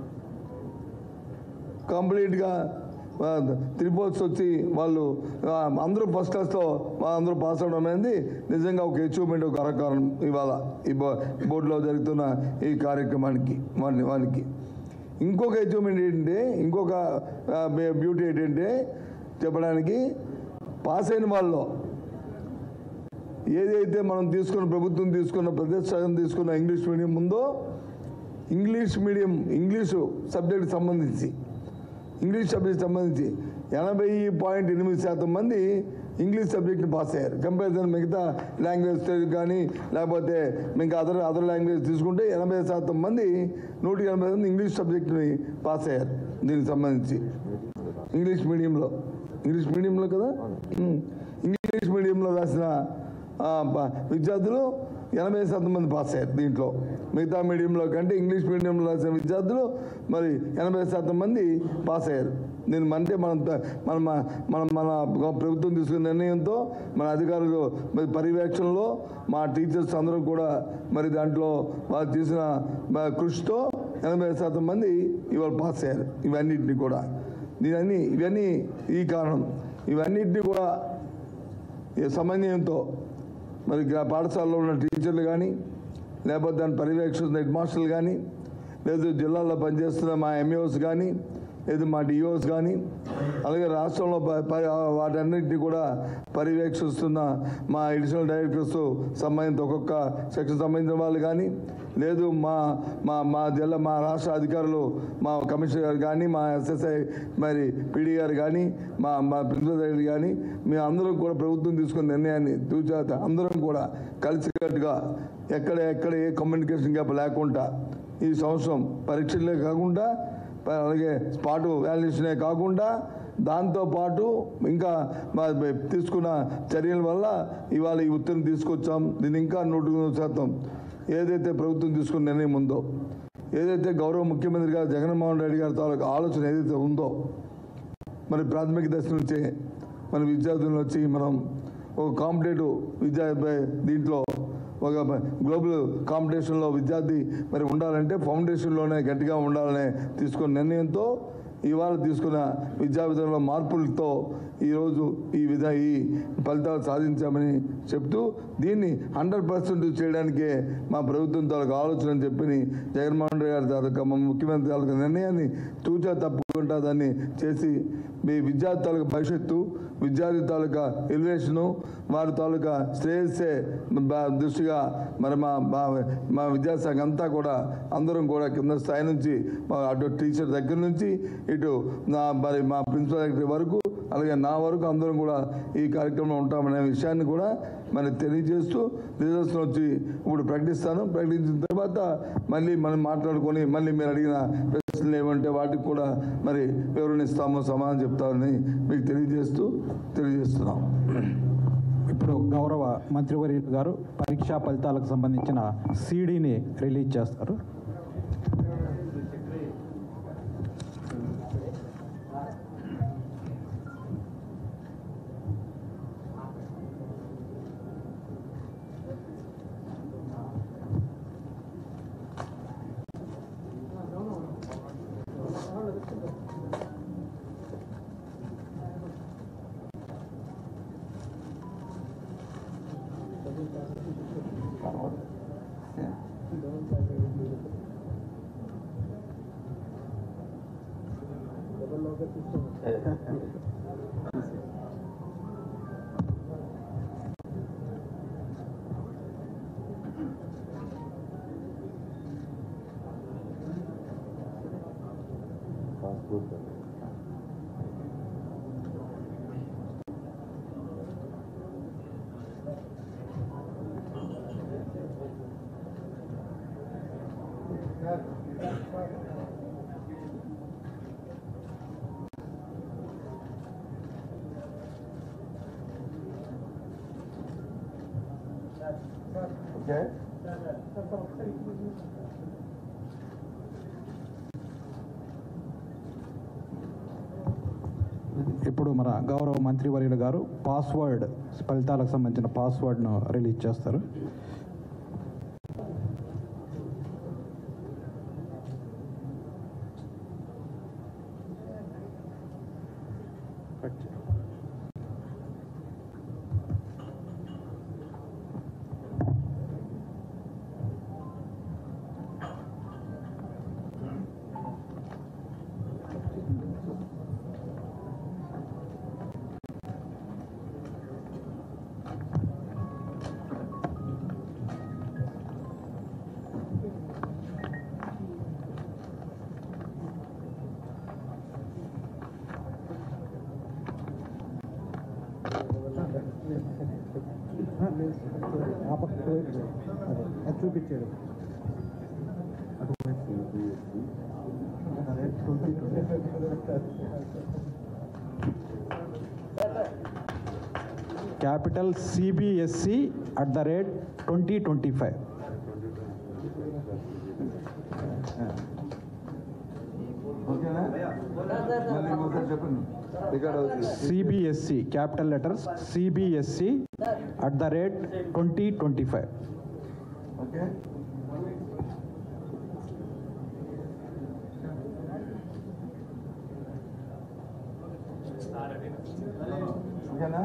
కంప్లీట్గా త్రిపోర్ట్స్ వచ్చి వాళ్ళు ఆ, అందరూ ఫస్ట్ క్లాస్లో అందరూ పాస్ అవడం అనేది నిజంగా ఒక అచీవ్మెంట్ ఒక అరకారణం ఇవాళ ఈ బో- బోర్డులో జరుగుతున్న ఈ కార్యక్రమానికి వాని వానికి ఇంకొక అచీవ్మెంట్ ఏంటంటే ఇంకొక ఆ, బ్యూ- బ్యూటీ ఏంటంటే చెప్పడానికి పాస్ అయిన వాళ్ళలో ఏదైతే మనం తీసుకున్న ప్రభుత్వం తీసుకున్న ప్రతిష్టానం తీసుకున్న ఇంగ్లీష్ మీడియం ఉందో ఇంగ్లీష్ మీడియం ఇంగ్లీషు సబ్జెక్ట్ సంబంధించి ఇంగ్లీష్ సబ్జెక్ట్ సంబంధించి ఎనభై పాయింట్ ఎనిమిది శాతం మంది ఇంగ్లీష్ సబ్జెక్ట్ని పాస్ అయ్యారు కంపారిజన్ మిగతా లాంగ్వేజ్ కానీ లేకపోతే ఇంకా అదర్ అదర్ లాంగ్వేజ్ తీసుకుంటే ఎనభై శాతం మంది నూట ఎనభై మంది ఇంగ్లీష్ సబ్జెక్ట్ని పాస్ అయ్యారు దీనికి సంబంధించి ఇంగ్లీష్ మీడియంలో ఇంగ్లీష్ మీడియంలో కదా ఉమ్. ఇంగ్లీష్ మీడియంలో రాసిన ఆ, ప- విద్యార్థులు ఎనభై శాతం మంది పాస్ అయ్యారు దీంట్లో మిగతా మీడియంలో కంటే ఇంగ్లీష్ మీడియంలో రాసిన విద్యార్థులు మరి ఎనభై శాతం మంది పాస్ అయ్యారు నేను అంటే మనం త- మన మన- మన మన ప్రభుత్వం తీసుకున్న నిర్ణయంతో మన అధికారులు మరి పర్యవేక్షణలో మా టీచర్స్ అందరూ కూడా మరి దాంట్లో వారు చేసిన మ- కృషితో ఎనభై శాతం మంది ఇవాళ పాస్ అయ్యారు ఇవన్నిటిని కూడా దీని ఇవన్నీ ఈ కారణం ఇవన్నిటిని కూడా ఈ సమన్వయంతో మరి గ్రా- పాఠశాలలో ఉన్న టీచర్లు కానీ లేకపోతే దాని పర్యవేక్షిస్తున్న హెడ్ మాస్టర్లు కానీ లేదు జిల్లాలో పనిచేస్తున్న మా ఎంఈఓస్ కానీ లేదు మా డిఓస్ కానీ అలాగే రాష్ట్రంలో ప- ప- వాటన్నిటిని కూడా పర్యవేక్షిస్తున్న మా అడిషనల్ డైరెక్టర్స్ సంబంధిత ఒక్కొక్క సెక్షన్ సంబంధించిన వాళ్ళు కానీ లేదు మా మా మా జిల్లా మా రాష్ట్ర అధికారులు మా కమిషనర్ గారు కానీ మా ఎస్ఎస్ఐ మరి పీడీ గారు కానీ మా మా ప్రిన్సిపల్ సెక్రటరీ కానీ మేము అందరం కూడా ప్రభుత్వం తీసుకున్న నిర్ణయాన్ని తూచాత అందరం కూడా కలిసికట్టుగా ఎక్కడ ఎక్కడ ఏ కమ్యూనికేషన్ గ్యాప్ లేకుండా ఈ సంవత్సరం పరీక్షలే కాకుండా ప- అలాగే స్పాట్ వాల్యుయేషనే కాకుండా దాంతోపాటు ఇంకా మా తీసుకున్న చర్యల వల్ల ఇవాళ ఈ ఉత్తర్వులు తీసుకొచ్చాం దీన్ని ఇంకా నూట నూరు శాతం ఏదైతే ప్రభుత్వం తీసుకున్న నిర్ణయం ఉందో ఏదైతే గౌరవ ముఖ్యమంత్రి గారు జగన్మోహన్ రెడ్డి గారి తాలూకు ఆలోచన ఏదైతే ఉందో మరి ప్రాథమిక దశ నుంచే మన విద్యార్థులను వచ్చి మనం ఒక కాంపిటేటివ్ విద్యా దీంట్లో ఒక గ్లోబల్ కాంపిటీషన్లో విద్యార్థి మరి ఉండాలంటే ఫౌండేషన్లోనే గట్టిగా ఉండాలనే తీసుకున్న నిర్ణయంతో ఇవాళ తీసుకున్న విద్యా విధానంలో మార్పులతో ఈరోజు ఈ విధ ఈ ఫలితాలు సాధించామని చెప్తూ దీన్ని హండ్రెడ్ పర్సెంట్ చేయడానికే మా ప్రభుత్వం తాలూకు ఆలోచన అని చెప్పి జగన్మోహన్ రెడ్డి గారి తాలూకా మా ముఖ్యమంత్రి తాలూకా నిర్ణయాన్ని తూచా తప్పకుండా దాన్ని చేసి మీ విద్యార్థి తాలూకా భవిష్యత్తు విద్యార్థి తాలూకా ఎలివేషను వారి తాలూకా శ్రేయస్సే బా- దృష్టిగా మరి మా మా మా విద్యాశాఖ అంతా కూడా అందరం కూడా కింద స్థాయి నుంచి మా అటు టీచర్ దగ్గర నుంచి ఇటు నా మరి మా ప్రిన్సిపల్ సెక్రటరీ వరకు అలాగే నా వరకు అందరం కూడా ఈ కార్యక్రమంలో ఉంటామనే విషయాన్ని కూడా మరి తెలియజేస్తూ రిజల్ట్స్ వచ్చి ఇప్పుడు ప్రకటిస్తాను ప్రకటించిన తర్వాత మళ్ళీ మనం మాట్లాడుకొని మళ్ళీ మీరు అడిగిన ప్రశ్నలు ఏమంటే వాటికి కూడా మరి వివరణ ఇస్తాము సమాధానం చెప్తామని మీకు తెలియజేస్తూ తెలియజేస్తున్నాం ఇప్పుడు గౌరవ మంత్రివర్యులు గారు పరీక్షా ఫలితాలకు సంబంధించిన సీడీని రిలీజ్ చేస్తారు ఓకే ఇప్పుడు మన గౌరవ మంత్రివర్యులు గారు పాస్వర్డ్ ఫలితాలకు సంబంధించిన పాస్వర్డ్ను రిలీజ్ చేస్తారు చూపించాడు capital CBSE at the rate twenty twenty five ఓకేనా మళ్ళీ ఇంకోసారి చెప్పండి రికార్డ్ అవుతుంది CBSE capital letters CBSE at the rate twenty twenty five okay ఓకేనా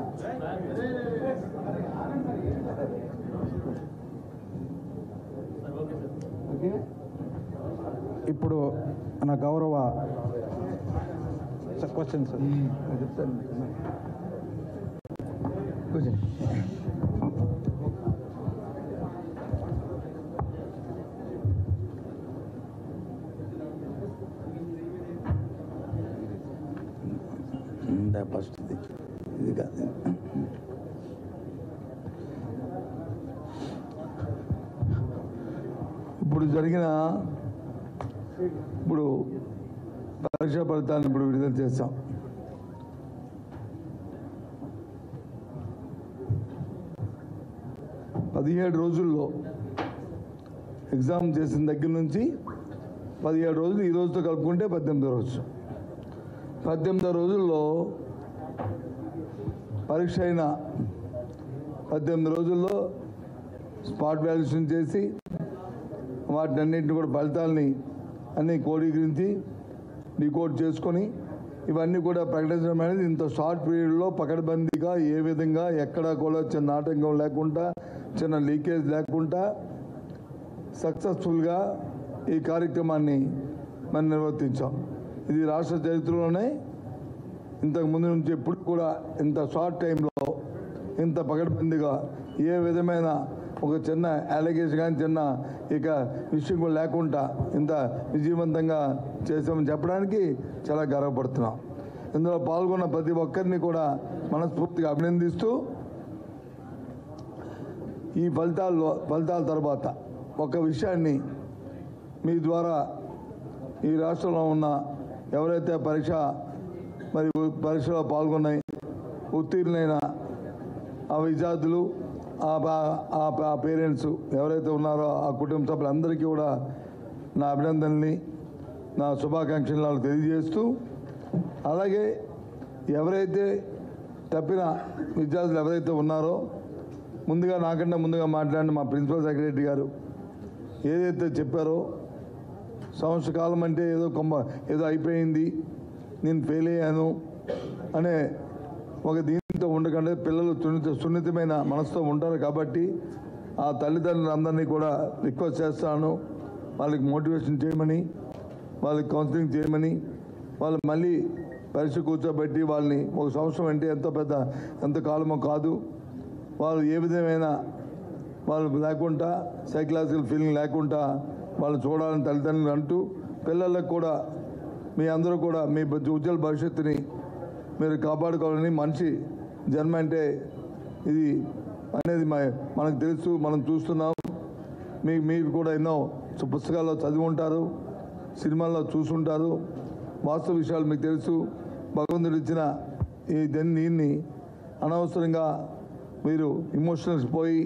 ఓకే ఇప్పుడు మన గౌరవ క్వశ్చన్ సార్ నేను చెప్తాను కూర్చోండి ఫస్ట్ ఇది ఇది కాదు ఇప్పుడు జరిగిన ఇప్పుడు పరీక్షా ఫలితాలను ఇప్పుడు విడుదల చేస్తాం పదిహేడు రోజుల్లో ఎగ్జామ్ చేసిన దగ్గర నుంచి పదిహేడు రోజులు ఈ రోజుతో కలుపుకుంటే పద్దెనిమిదో రోజు పద్దెనిమిదో రోజుల్లో పరీక్ష అయిన పద్దెనిమిది రోజుల్లో స్పాట్ వాల్యుయేషన్ చేసి వాటిని అన్నింటిని కూడా ఫలితాలని అన్ని కోడీకరించి డికోడ్ చేసుకొని ఇవన్నీ కూడా ప్రకటించడం అనేది ఇంత షార్ట్ పీరియడ్లో పకడ్బందీగా ఏ విధంగా ఎక్కడ కూడా చిన్న ఆటంకం లేకుండా చిన్న లీకేజ్ లేకుండా సక్సెస్ఫుల్గా ఈ కార్యక్రమాన్ని మనం నిర్వర్తించాం ఇది రాష్ట్ర చరిత్రలోనే ఇంతకు ముందు నుంచి ఎప్పుడు కూడా ఇంత షార్ట్ టైంలో ఇంత పకడ్బందీగా ఏ విధమైన ఒక చిన్న అలిగేషన్ కానీ చిన్న ఇక విషయం కూడా లేకుండా ఇంత విజయవంతంగా చేసామని చెప్పడానికి చాలా గర్వపడుతున్నాం ఇందులో పాల్గొన్న ప్రతి ఒక్కరిని కూడా మనస్ఫూర్తిగా అభినందిస్తూ ఈ ఫలితాల్లో ఫలితాల తర్వాత ఒక విషయాన్ని మీ ద్వారా ఈ రాష్ట్రంలో ఉన్న ఎవరైతే పరీక్ష మరి పరీక్షలో పాల్గొన్నాయి ఉత్తీర్ణులైన ఆ విద్యార్థులు ఆ పా- ఆ ఆ పేరెంట్స్ ఎవరైతే ఉన్నారో ఆ కుటుంబ సభ్యులందరికీ కూడా నా అభినందనల్ని నా శుభాకాంక్షలు నాకు తెలియజేస్తూ అలాగే ఎవరైతే తప్పిన విద్యార్థులు ఎవరైతే ఉన్నారో ముందుగా నాకన్నా ముందుగా మాట్లాడిన మా ప్రిన్సిపల్ సెక్రటరీ గారు ఏదైతే చెప్పారో సంవత్సర కాలం అంటే ఏదో కొమ్మ ఏదో అయిపోయింది నేను ఫెయిల్ అయ్యాను అనే ఒక దీంతో ఉండకుండా పిల్లలు సున్నిత సున్నితమైన మనసుతో ఉంటారు కాబట్టి ఆ తల్లిదండ్రులందరినీ కూడా రిక్వెస్ట్ చేస్తాను వాళ్ళకి మోటివేషన్ చేయమని వాళ్ళకి కౌన్సిలింగ్ చేయమని వాళ్ళు మళ్ళీ పరీక్ష కూర్చోబెట్టి వాళ్ళని ఒక సంవత్సరం అంటే ఎంతో పెద్ద ఎంత కాలమో కాదు వాళ్ళు ఏ విధమైన వాళ్ళు లేకుండా సైకలాజికల్ ఫీలింగ్ లేకుండా వాళ్ళు చూడాలని తల్లిదండ్రులు అంటూ పిల్లలకు కూడా మీ అందరూ కూడా మీ బ- ఉజ్వల భవిష్యత్తుని మీరు కాపాడుకోవాలని మనిషి జన్మ అంటే ఇది అనేది మ- మనకు తెలుసు మనం చూస్తున్నాం మీ మీరు కూడా ఎన్నో సు- పుస్తకాల్లో చదివి ఉంటారు సినిమాల్లో చూసుంటారు వాస్తవ విషయాలు మీకు తెలుసు భగవంతుడు ఇచ్చిన ఈ దీన్ని అనవసరంగా మీరు ఇమోషనల్స్ పోయి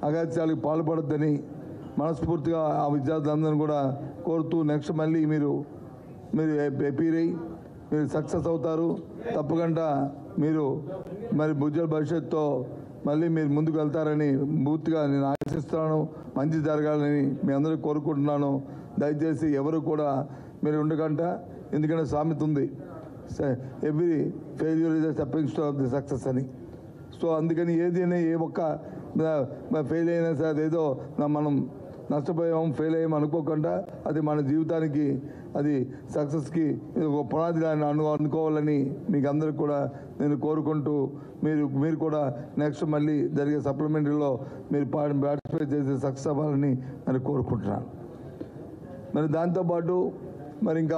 అగత్యాలకు పాల్పడద్దని మనస్ఫూర్తిగా ఆ విద్యార్థులందరినీ కూడా కోరుతూ నెక్స్ట్ మళ్ళీ మీరు మీరు అపీర్ అయ్యి మీరు సక్సెస్ అవుతారు తప్పకుండా మీరు మరి ఉజ్వల భవిష్యత్తుతో మళ్ళీ మీరు ముందుకు వెళ్తారని పూర్తిగా నేను ఆశిస్తున్నాను మంచి జరగాలని మీ అందరూ కోరుకుంటున్నాను దయచేసి ఎవరు కూడా మీరు ఉండకుండా ఎందుకంటే సామెత ఉంది every failure is stepping stone of the success అని సో అందుకని ఏదైనా ఏ ఒక్క ఫెయిల్ అయినా సరే అదేదో నా మనం నష్టపోయాం ఫెయిల్ అయ్యాం అనుకోకుండా అది మన జీవితానికి అది సక్సెస్కి ఇది ఒక పునాది అని అను అనుకోవాలని మీకు అందరికి కూడా నేను కోరుకుంటూ మీరు మీరు కూడా నెక్స్ట్ మళ్ళీ జరిగే సప్లిమెంటరీలో మీరు పార్టిసిపేట్ చేసి సక్సెస్ అవ్వాలని మరి కోరుకుంటున్నాను మరి దాంతోపాటు మరి ఇంకా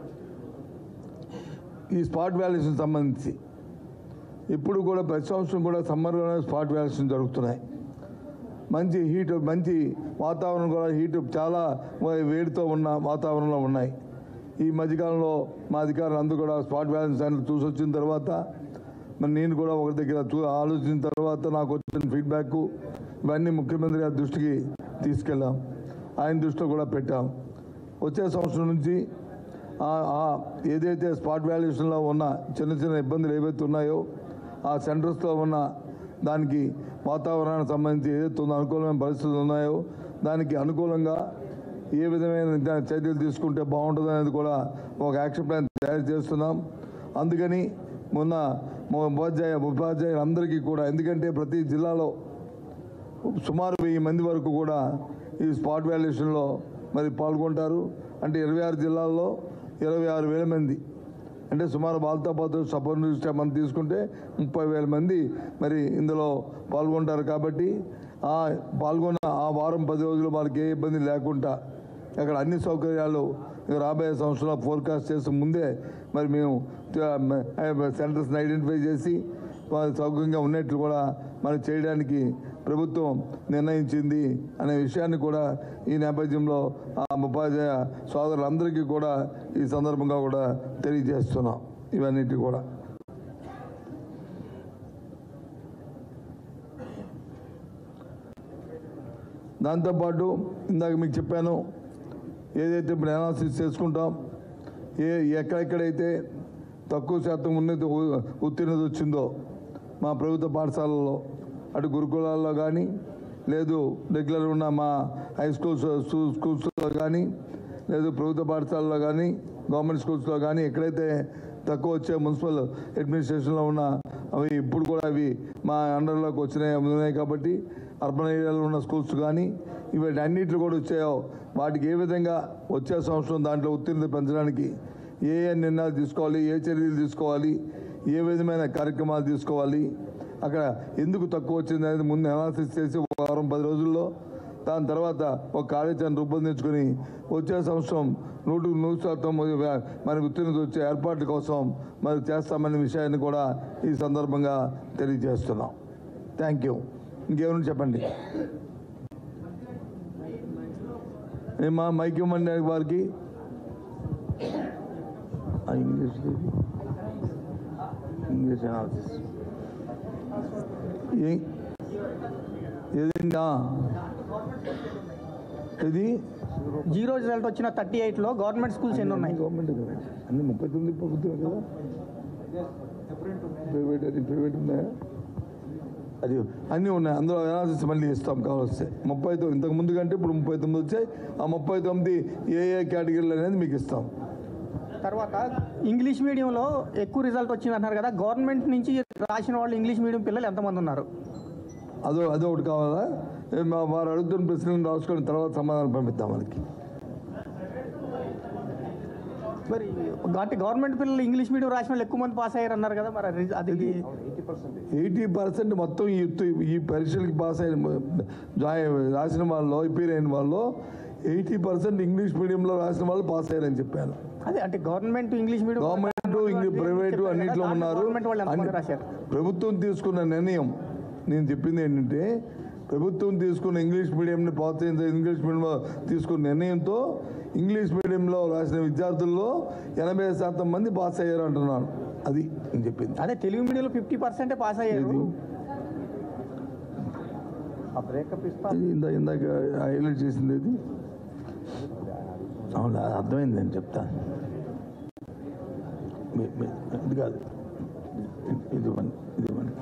ఈ స్పాట్ వాల్యుయేషన్ సంబంధించి ఇప్పుడు కూడా ప్రతి సంవత్సరం కూడా సమ్మర్లోనే స్పాట్ వాల్యుయేషన్ జరుగుతున్నాయి మంచి హీట్ మంచి వాతావరణం కూడా హీట్ చాలా వేడితో ఉన్న వాతావరణంలో ఉన్నాయి ఈ మధ్యకాలంలో మా అధికారులు అందరూ కూడా స్పాట్ బ్యాలెన్స్ సెంటర్ చూసి వచ్చిన తర్వాత మరి నేను కూడా ఒకరి దగ్గర చూ ఆలోచించిన తర్వాత నాకు వచ్చిన ఫీడ్బ్యాక్ ఇవన్నీ ముఖ్యమంత్రి గారి దృష్టికి తీసుకెళ్ళాం ఆయన దృష్టిలో కూడా పెట్టాం వచ్చే సంవత్సరం నుంచి ఆ- ఆ ఏదైతే స్పాట్ వాల్యుయేషన్లో ఉన్న చిన్న చిన్న ఇబ్బందులు ఏవైతే ఉన్నాయో ఆ సెంటర్స్లో ఉన్న దానికి వాతావరణానికి సంబంధించి ఏదైతే ఉందో అనుకూలమైన పరిస్థితులు ఉన్నాయో దానికి అనుకూలంగా ఏ విధమైన దా- చర్యలు తీసుకుంటే బాగుంటుంది అనేది కూడా ఒక యాక్షన్ ప్లాన్ తయారు చేస్తున్నాం అందుకని మొన్న మా ఉపాధ్యాయ ఉపాధ్యాయులందరికీ కూడా ఎందుకంటే ప్రతి జిల్లాలో సుమారు వెయ్యి మంది వరకు కూడా ఈ స్పాట్ వాల్యుయేషన్లో మరి పాల్గొంటారు అంటే ఇరవై ఆరు జిల్లాల్లో ఇరవై ఆరు వేల మంది అంటే సుమారు వాళ్ళతో పాటు సపోర్ట్ మనం తీసుకుంటే ముప్పై వేల మంది మరి ఇందులో పాల్గొంటారు కాబట్టి ఆ పాల్గొన్న ఆ వారం పది రోజులు వాళ్ళకి ఏ ఇబ్బంది లేకుండా అక్కడ అన్ని సౌకర్యాలు ఇక రాబోయే సంవత్సరంలో ఫోర్కాస్ట్ చేసి ముందే మరి మేము సెంటర్స్ని ఐడెంటిఫై చేసి వారు సౌకర్యంగా ఉన్నట్లు కూడా మనం చేయడానికి ప్రభుత్వం నిర్ణయించింది అనే విషయాన్ని కూడా ఈ నేపథ్యంలో ఆ ఉపాధ్యాయ సోదరులందరికీ కూడా ఈ సందర్భంగా కూడా తెలియజేస్తున్నాం ఇవన్నిటి కూడా దాంతోపాటు ఇందాక మీకు చెప్పాను ఏదైతే ఇప్పుడు అనాలిసిస్ చేసుకుంటాం ఏ ఎక్కడెక్కడైతే తక్కువ శాతం ఉన్నది ఉ- ఉత్తీర్ణత వచ్చిందో మా ప్రభుత్వ పాఠశాలల్లో అటు గురుకులాల్లో కానీ లేదు రెగ్యులర్ ఉన్న మా హై స్కూల్స్ స్కూ- స్కూల్స్లో కానీ లేదు ప్రభుత్వ పాఠశాలలో కానీ గవర్నమెంట్ స్కూల్స్లో కానీ ఎక్కడైతే తక్కువ వచ్చే మున్సిపల్ అడ్మినిస్ట్రేషన్లో ఉన్న అవి ఇప్పుడు కూడా అవి మా అండర్లోకి వచ్చినాయి ఉన్నాయి కాబట్టి అర్బన్ ఏరియాలో ఉన్న స్కూల్స్ కానీ ఇవి అన్నింటిలో కూడా వచ్చాయో వాటికి ఏ విధంగా వచ్చే సంవత్సరం దాంట్లో ఉత్తీర్ణత పెంచడానికి ఏ ఏ నిర్ణయాలు తీసుకోవాలి ఏ చర్యలు తీసుకోవాలి ఏ విధమైన కార్యక్రమాలు తీసుకోవాలి అక్కడ ఎందుకు తక్కువ వచ్చింది అనేది ముందు అనాలిసిస్ చేసి ఒక వారం పది రోజుల్లో దాని తర్వాత ఒక కార్యాచరణ రూపొందించుకొని వచ్చే సంవత్సరం నూటికి నూరు శాతం మరి ఉత్తీర్ణత వచ్చే ఏర్పాట్ల కోసం మరి చేస్తామనే విషయాన్ని కూడా ఈ సందర్భంగా తెలియజేస్తున్నాం థ్యాంక్ యూ ఇంకేమైనా చెప్పండి ఏమా మైక్ ఇవ్వమండి వారికి ఆ, ఇంగ్లీష్ ఇది. ఇంగ్లీష్ అనాలిసిస్ ఏ ఏదండి ఇది జీరో రిజల్ట్ వచ్చిన థర్టీ ఎయిట్లో గవర్నమెంట్ స్కూల్స్ ఎన్ని ఉన్నాయి గవర్నమెంట్ కదా అన్ని ముప్పై తొమ్మిది ప్రభుత్వం కదా ప్రైవేట్ అది ప్రైవేట్ ఉన్నాయా అది అన్నీ ఉన్నాయి అందులో అనాలిసిస్ మళ్ళీ ఇస్తాం కావాల్సి ముప్పై తొమ్మిది ఇంతకు ముందు కంటే ఇప్పుడు ముప్పై తొమ్మిది వచ్చాయి ఆ ముప్పై తొమ్మిది ఏ ఏ కేటగిరీలు అనేది మీకు ఇస్తాం తర్వాత ఇంగ్లీష్ మీడియంలో ఎక్కువ రిజల్ట్ వచ్చింది అంటున్నారు కదా గవర్నమెంట్ నుంచి రాసిన వాళ్ళు ఇంగ్లీష్ మీడియం పిల్లలు ఎంతమంది ఉన్నారు అదో అదో ఒకటి కావాలా ఏ మా వారు అడుగుతున్న ప్రశ్నలు రాసుకొని తర్వాత సమాధానం పంపిద్దాం వాళ్ళకి మరి అంటే గవర్నమెంట్ పిల్లలు ఇంగ్లీష్ మీడియం రాసిన వాళ్ళు ఎక్కువ మంది పాస్ అయ్యారు అన్నారు కదా మరి అది- అది ఎయిటీ పర్సెంట్ మొత్తం ఈ యుత్తు- ఈ పరీక్షలకి పాస్ అయిన జాయి రాసిన వాళ్ళు అపీర్ అయిన వాళ్ళు ఎయిటీ పర్సెంట్ ఇంగ్లీష్ మీడియంలో రాసిన వాళ్ళు పాస్ అయ్యారని చెప్పాను అదే అంటే government English medium government English private అన్నింటిలో ఉన్నారు గవర్నమెంట్ వాళ్ళు ఎంతమంది అన్ని- రాశారు ప్రభుత్వం తీసుకున్న నిర్ణయం నేను చెప్పింది ఏంటంటే ప్రభుత్వం తీసుకున్న ఇంగ్లీష్ మీడియంని ప్రోత్సహించే ఇంగ్లీష్ మీడియంలో తీసుకున్న నిర్ణయంతో ఇంగ్లీష్ మీడియంలో రాసిన విద్యార్థుల్లో ఎనభై శాతం మంది పాస్ అయ్యారు అంటున్నాను అది నేను చెప్పింది అదే తెలుగు మీడియంలో ఫిఫ్టీ పర్సెంటే పాస్ అయ్యారు ఏది? బ్రేకప్ ఇస్తా ఇది ఇందా ఇందాక హైలైట్ చేసింది ఇది అవును అది అర్థమైంది నేను చెప్తాను మీ- మీ- ఇది కాదు ఇది ఇవ్వండి ఇది ఇవ్వండి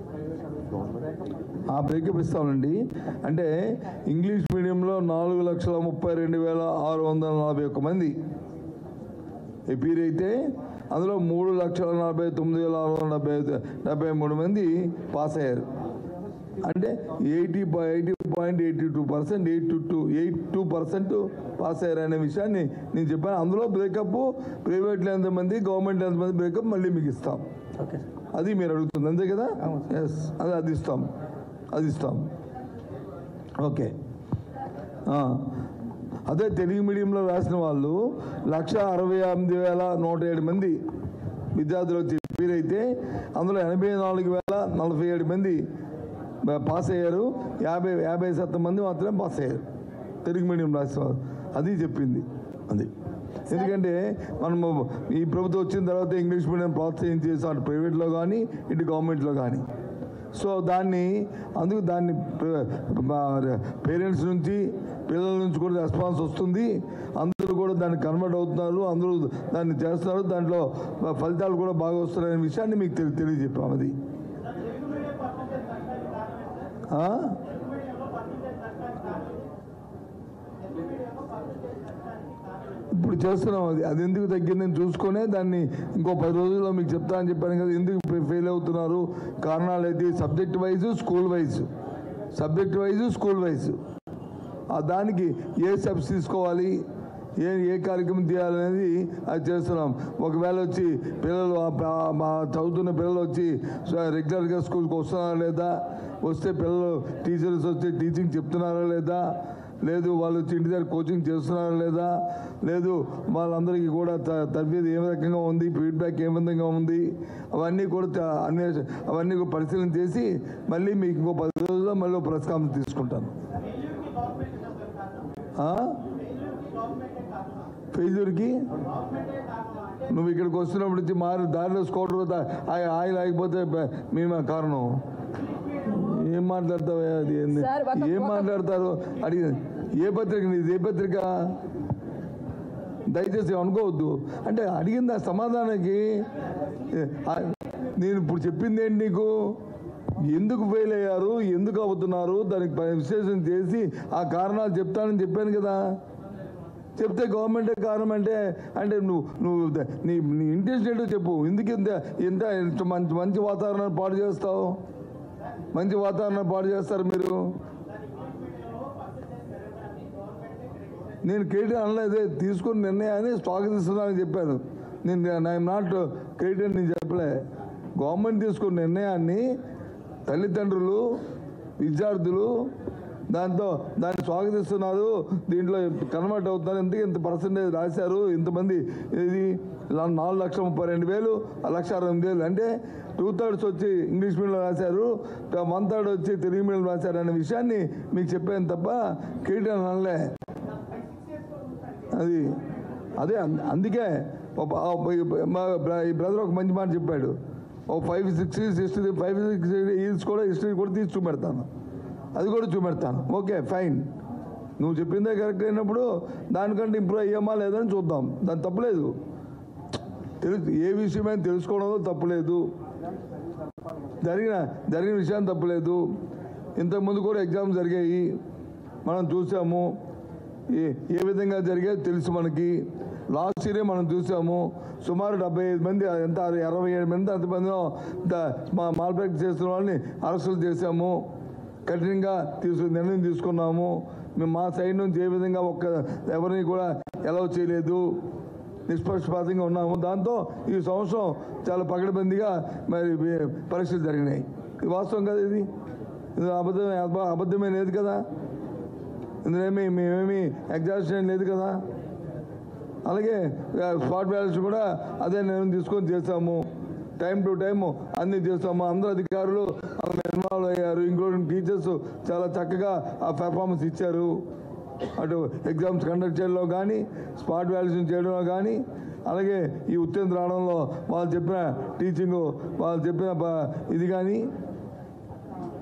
ఆ బ్రేకప్ ఇస్తామండి అంటే ఇంగ్లీష్ మీడియంలో నాలుగు లక్షల ముప్పై రెండు వేల ఆరు వందల నలభై ఒక్క మంది ఎపీర్ అయితే అందులో మూడు లక్షల నలభై తొమ్మిది వేల ఆరు వందల డెబ్బై ఐదు డెబ్బై మూడు మంది పాస్ అయ్యారు అంటే eighty eighty point eighty two percent eight two two eight two percent pass అయ్యారు అనే విషయాన్ని నేను చెప్పాను అందులో బ్రేకప్ ప్రైవేట్లో ఎంతమంది గవర్నమెంట్ ఎంతమంది బ్రేకప్ మళ్ళీ మీకు ఇస్తాం ఓకే అది మీరు అడుగుతుంది అంతే కదా అవును ఎస్ అది అది ఇస్తాం అది ఇస్తాం ఓకే ఆ, అదే తెలుగు మీడియంలో రాసిన వాళ్ళు లక్ష అరవై ఎనిమిది వేల నూట ఏడు మంది విద్యార్థులు వచ్చి వీరైతే అందులో ఎనభై నాలుగు వేల నలభై ఏడు మంది బ- పాస్ అయ్యారు యాభై యాభై శాతం మంది మాత్రమే పాస్ అయ్యారు తెలుగు మీడియం రాసిన వాళ్ళు అది చెప్పింది అది ఎందుకంటే మనము ఈ ప్రభుత్వం వచ్చిన తర్వాత ఇంగ్లీష్ మీడియం ప్రోత్సహించేసి అటు ప్రైవేట్లో కానీ ఇటు గవర్నమెంట్లో కానీ సో దాన్ని అందుకు దాన్ని పేరెంట్స్ నుంచి పిల్లల నుంచి కూడా రెస్పాన్స్ వస్తుంది అందరూ కూడా దాన్ని కన్వర్ట్ అవుతున్నారు అందరూ దాన్ని చేస్తున్నారు దాంట్లో ఫలితాలు కూడా బాగా వస్తున్నాయనే విషయాన్ని మీకు తెలి తెలియజెప్పాం అది ఆ? ఇప్పుడు చేస్తున్నాం అది అది ఎందుకు తగ్గిందని చూసుకొనే దాన్ని ఇంకో పది రోజుల్లో మీకు చెప్తా అని చెప్పాను కదా ఎందుకు ఫెయిల్ అవుతున్నారు కారణాలు అయితే subject wise school wise subject wise school wise ఆ దానికి ఏ స్టెప్స్ తీసుకోవాలి ఏ ఏ కార్యక్రమం తీయాలనేది అది చేస్తున్నాం ఒకవేళ వచ్చి పిల్లలు ఆ ప- మా చదువుతున్న పిల్లలు వచ్చి రెగ్యులర్గా స్కూల్కి వస్తున్నారా లేదా వస్తే పిల్లలు టీచర్స్ వచ్చి టీచింగ్ చెప్తున్నారా లేదా లేదు వాళ్ళు వచ్చి ఇంటి దగ్గర కోచింగ్ చేస్తున్నారా లేదా లేదు వాళ్ళందరికీ కూడా త- తరబేది ఏ రకంగా ఉంది ఫీడ్బ్యాక్ ఏ విధంగా ఉంది అవన్నీ కూడా త- అన్వేష అవన్నీ కూడా పరిశీలన చేసి మళ్ళీ మీకు ఇంకో పది రోజుల్లో మళ్ళీ ప్రెస్ కాన్ఫరెన్స్ తీసుకుంటాను ఆ? ఫెయిల్యూర్కి నువ్వు ఇక్కడికి వస్తున్నప్పుడు వచ్చి మారు దారిలో స్కూటర్ దా- ఆయి- ఆయిల్ ఆగిపోతే బ- మేమే కారణం ఏం మాట్లాడతావు అది ఏంది? సార్, ఒక- ఏం ఒక- మాట్లాడతారు అడిగి ఏ పత్రిక నీది ఏ పత్రిక దయచేసి అనుకోవద్దు అంటే అడిగిన ఆ సమాధానానికి ఏ, ఆ, నేను ఇప్పుడు చెప్పింది ఏంటి నీకు ఎందుకు ఫెయిల్ అయ్యారు ఎందుకు అవుతున్నారు దానికి ప- విశ్లేషణ చేసి ఆ కారణాలు చెప్తానని చెప్పాను కదా చెప్తే గవర్నమెంటే కారణం అంటే అంటే నువ్వు నువ్వు ద- నీ నీ ఇంట్రెస్ట్ ఏంటో చెప్పు ఎందుకు ఇంత ఇంత ఇంత మంచి మంచి వాతావరణాన్ని పాడు చేస్తావు మంచి వాతావరణం పాడు చేస్తారు మీరు నేను క్రెడిట్ అనలేదే తీసుకున్న నిర్ణయాన్ని స్వాగతిస్తున్నానని చెప్పాను నేను ఐఎమ్ నాట్ క్రెడిట్ నేను చెప్పలే గవర్నమెంట్ తీసుకున్న నిర్ణయాన్ని తల్లిదండ్రులు విద్యార్థులు దాంతో దాన్ని స్వాగతిస్తున్నారు దీంట్లో కన్వర్ట్ అవుతున్నారు ఎందుకు ఇంత పర్సంటేజ్ రాశారు ఇంతమంది ఇది ఇలా నాలుగు లక్షల ముప్పై రెండు వేలు ఆ లక్ష అరవై ఎనిమిది వేలు అంటే టూ థర్డ్స్ వచ్చి ఇంగ్లీష్ మీడియంలో రాశారు వన్ థర్డ్ వచ్చి తెలుగు మీడియం రాశారు అనే విషయాన్ని మీకు చెప్పాను తప్ప క్రెడిట్ అని అనలే అది అదే అం- అందుకే ఒక- ఆ ఒక- మా బ్ర- ఈ బ్రదర్ ఒక మంచి మాట చెప్పాడు ఓ five six history five six years కూడా హిస్టరీ కూడా తీసి చూపెడతాను అది కూడా చూపెడతాను ఓకే ఫైన్ నువ్వు చెప్పిందే కరెక్ట్ అయినప్పుడు దానికంటే ఇంప్రూవ్ అయ్యామా లేదని చూద్దాం దాని తప్పలేదు తెలుసు ఏ విషయమైనా తెలుసుకోవడంలో తప్పలేదు జరిగిన జరిగిన విషయం తప్పలేదు ఇంతకుముందు కూడా ఎగ్జామ్స్ జరిగాయి మనం చూసాము ఏ ఏ విధంగా జరిగాయో తెలుసు మనకి లాస్ట్ ఇయరే మనం చూసాము సుమారు డెబ్బై ఐదు మంది ఎంత అరవై ఏడు మంది అంతమందిలో ద- మా మాల్ ప్రాక్టీస్ చేస్తున్న వాళ్ళని అరెస్టులు చేశాము కఠినంగా తీసుకు నిర్ణయం తీసుకున్నాము మేము మా సైడ్ నుంచి ఏ విధంగా ఒక్క ఎవరిని కూడా ఎలవ్ చేయలేదు నిష్పక్షపాతంగా ఉన్నాము దాంతో ఈ సంవత్సరం చాలా పకడ్బందీగా మరి వే- పరీక్షలు జరిగినాయి ఇది వాస్తవం కదా ఇది ఇది అబద్ధమే అబ- అబద్ధమే లేదు కదా ఇందులో ఏమి మేమేమి ఎగ్జాస్షన్ లేదు కదా అలాగే స్పాట్ బ్యాలెన్స్ కూడా అదే నిర్ణయం తీసుకొని చేస్తాము టైం టు టైం అన్ని చేస్తాము అందరు అధికారులు అందులో ఇన్వాల్వ్ అయ్యారు ఇంక్లూడింగ్ టీచర్స్ చాలా చక్కగా ఆ పెర్ఫార్మెన్స్ ఇచ్చారు అటు ఎగ్జామ్స్ కండక్ట్ చేయడంలో కానీ స్పాట్ వాల్యుయేషన్ చేయడంలో కానీ అలాగే ఈ ఉత్తీర్ణ రావడంలో వాళ్ళు చెప్పిన టీచింగ్ వాళ్ళు చెప్పిన ప- ఇది కానీ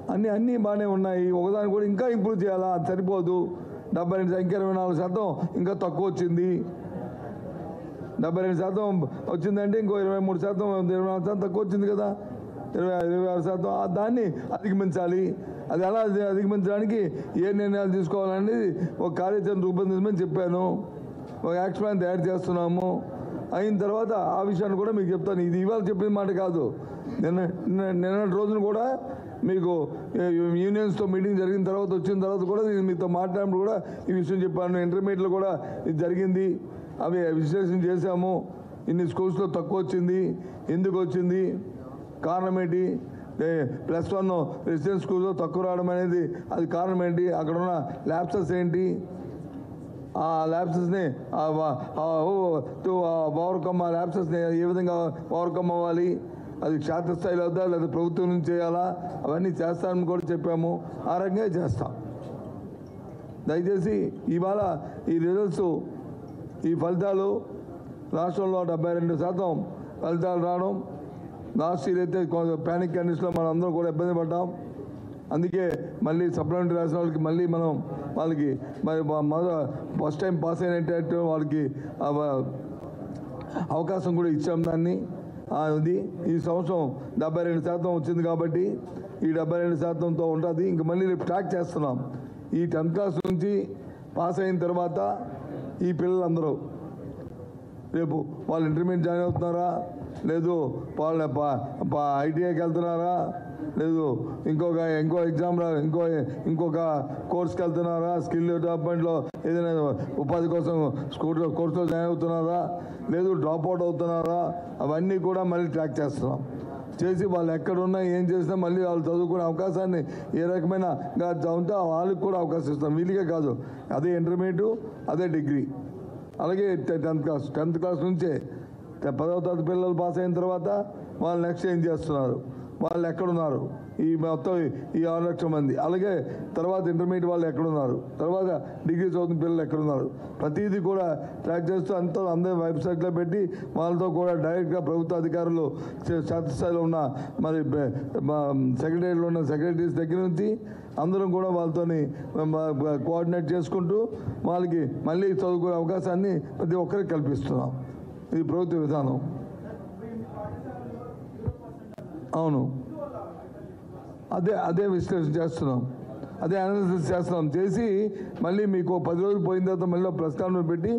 అన్నీ అన్నీ బాగానే ఉన్నాయి ఒకదాని కూడా ఇంకా ఇంప్రూవ్ చేయాలా అది సరిపోదు డెబ్బై రెండు ఇంకా ఇరవై నాలుగు శాతం ఇంకా తక్కువ వచ్చింది డెబ్బై రెండు శాతం వచ్చిందంటే ఇంకో ఇరవై మూడు శాతం ఇరవై నాలుగు శాతం తక్కువ వచ్చింది కదా ఇరవై ఇరవై ఆరు శాతం ఆ దాన్ని అధిగమించాలి అది ఎలా అధి- అధిగమించడానికి ఏ నిర్ణయాలు తీసుకోవాలనేది ఒక కార్యాచరణ రూపొందించమని చెప్పాను ఒక యాక్షన్ ప్లాన్ తయారు చేస్తున్నాము అయిన తర్వాత ఆ విషయాన్ని కూడా మీకు చెప్తాను ఇది ఇవాళ చెప్పిన మాట కాదు నిన్న నిన్న- నిన్నటి రోజున కూడా మీకు ఏ- యూనియన్స్తో మీటింగ్ జరిగిన తర్వాత వచ్చిన తర్వాత కూడా నేను మీతో మాట్లాడినప్పుడు కూడా ఈ విషయం చెప్పాను ఇంటర్మీడియట్లో కూడా ఇది జరిగింది అవి విశ్లేషణ చేశాము ఇన్ని స్కూల్స్లో తక్కువ వచ్చింది ఎందుకు వచ్చింది కారణం ఏంటి ఏ, ప్లస్ వన్ రెసిడెన్స్ స్కూల్లో తక్కువ రావడం అనేది అది కారణం ఏంటి అక్కడ ఉన్న ల్యాబ్సెస్ ఏంటి ఆ ల్యాబ్సెస్ని ఓవర్కమ్ ఆ ల్యాబ్సెస్ని ఏ విధంగా ఓవర్కమ్ అవ్వాలి అది క్షేత్రస్థాయిలో వద్దా లేదా ప్రభుత్వం నుంచి చేయాలా అవన్నీ చేస్తామని కూడా చెప్పాము ఆ రకంగా చేస్తాం దయచేసి ఇవాళ ఈ రిజల్ట్స్ ఈ ఫలితాలు రాష్ట్రంలో డెబ్బై రెండు శాతం ఫలితాలు రావడం లాస్ట్ ఇయర్ అయితే ప్యానిక్ కండిషన్లో మనం అందరం కూడా ఇబ్బంది పడ్డాం అందుకే మళ్ళీ సప్లిమెంటరీ రాసిన వాళ్ళకి మళ్ళీ మనం వాళ్ళకి మరి మొదట ఫస్ట్ టైం పాస్ అయినట్టు వాళ్ళకి ఆ వ- అవకాశం కూడా ఇచ్చాం దాన్ని ఆ, అది ఈ సంవత్సరం డెబ్బై రెండు శాతం వచ్చింది కాబట్టి ఈ డెబ్బై రెండు శాతంతో ఉంటుంది ఇంక మళ్ళీ రేపు ట్రాక్ చేస్తున్నాం ఈ టెన్త్ క్లాస్ నుంచి పాస్ అయిన తర్వాత ఈ పిల్లలందరూ రేపు వాళ్ళు ఇంటర్మీడియట్ జాయిన్ అవుతున్నారా లేదు వాళ్ళ ఐటీఐకి వెళ్తున్నారా లేదు ఇంకొక ఇంకో ఎగ్జామ్ రా- ఇంకో ఇంకొక కోర్స్కి వెళ్తున్నారా స్కిల్ డెవలప్మెంట్లో ఏదైనా ఉపాధి కోసం స్కూల్ కోర్సులో జాయిన్ అవుతున్నారా లేదు డ్రాప్ అవుట్ అవుతున్నారా అవన్నీ కూడా మళ్ళీ ట్రాక్ చేస్తున్నాం చేసి వాళ్ళు ఎక్కడున్నా ఏం చేసినా మళ్ళీ వాళ్ళు చదువుకునే అవకాశాన్ని ఏ రకమైన గా ఉంటే వాళ్ళకి కూడా అవకాశం ఇస్తాం వీళ్ళకే కాదు అదే ఇంటర్మీడియట్ అదే డిగ్రీ అలాగే టె- టెన్త్ క్లాస్ టెన్త్ క్లాస్ నుంచే టె- పదవ తరగతి పిల్లలు పాస్ అయిన తర్వాత వాళ్ళు నెక్స్ట్ ఏం చేస్తున్నారు వాళ్ళు ఎక్కడున్నారు ఈ మొత్తం ఈ ఆరు లక్షల మంది అలాగే తర్వాత ఇంటర్మీడియట్ వాళ్ళు ఎక్కడున్నారు తర్వాత డిగ్రీ చదువుతున్న పిల్లలు ఎక్కడున్నారు ప్రతిదీ కూడా ట్రాక్ చేస్తూ అంతా అందరి వెబ్సైట్లో పెట్టి వాళ్ళతో కూడా డైరెక్ట్గా ప్రభుత్వ అధికారులు చే- క్షేత్రస్థాయిలో ఉన్న మరి సెక్రటరీలో ఉన్న సెక్రటరీస్ దగ్గర నుంచి అందరం కూడా వాళ్ళతోని కోఆర్డినేట్ చేసుకుంటూ వాళ్ళకి మళ్ళీ చదువుకునే అవకాశాన్ని ప్రతి ఒక్కరికి కల్పిస్తున్నాం ఇది ప్రభుత్వ విధానం అవును అదే అదే విశ్లేషణ చేస్తున్నాం అదే అనాలిసిస్ చేస్తున్నాం చేసి మళ్ళీ మీకు ఓ పది రోజులు పోయిన తర్వాత మళ్ళీ ఒక ప్రస్తావన పెట్టి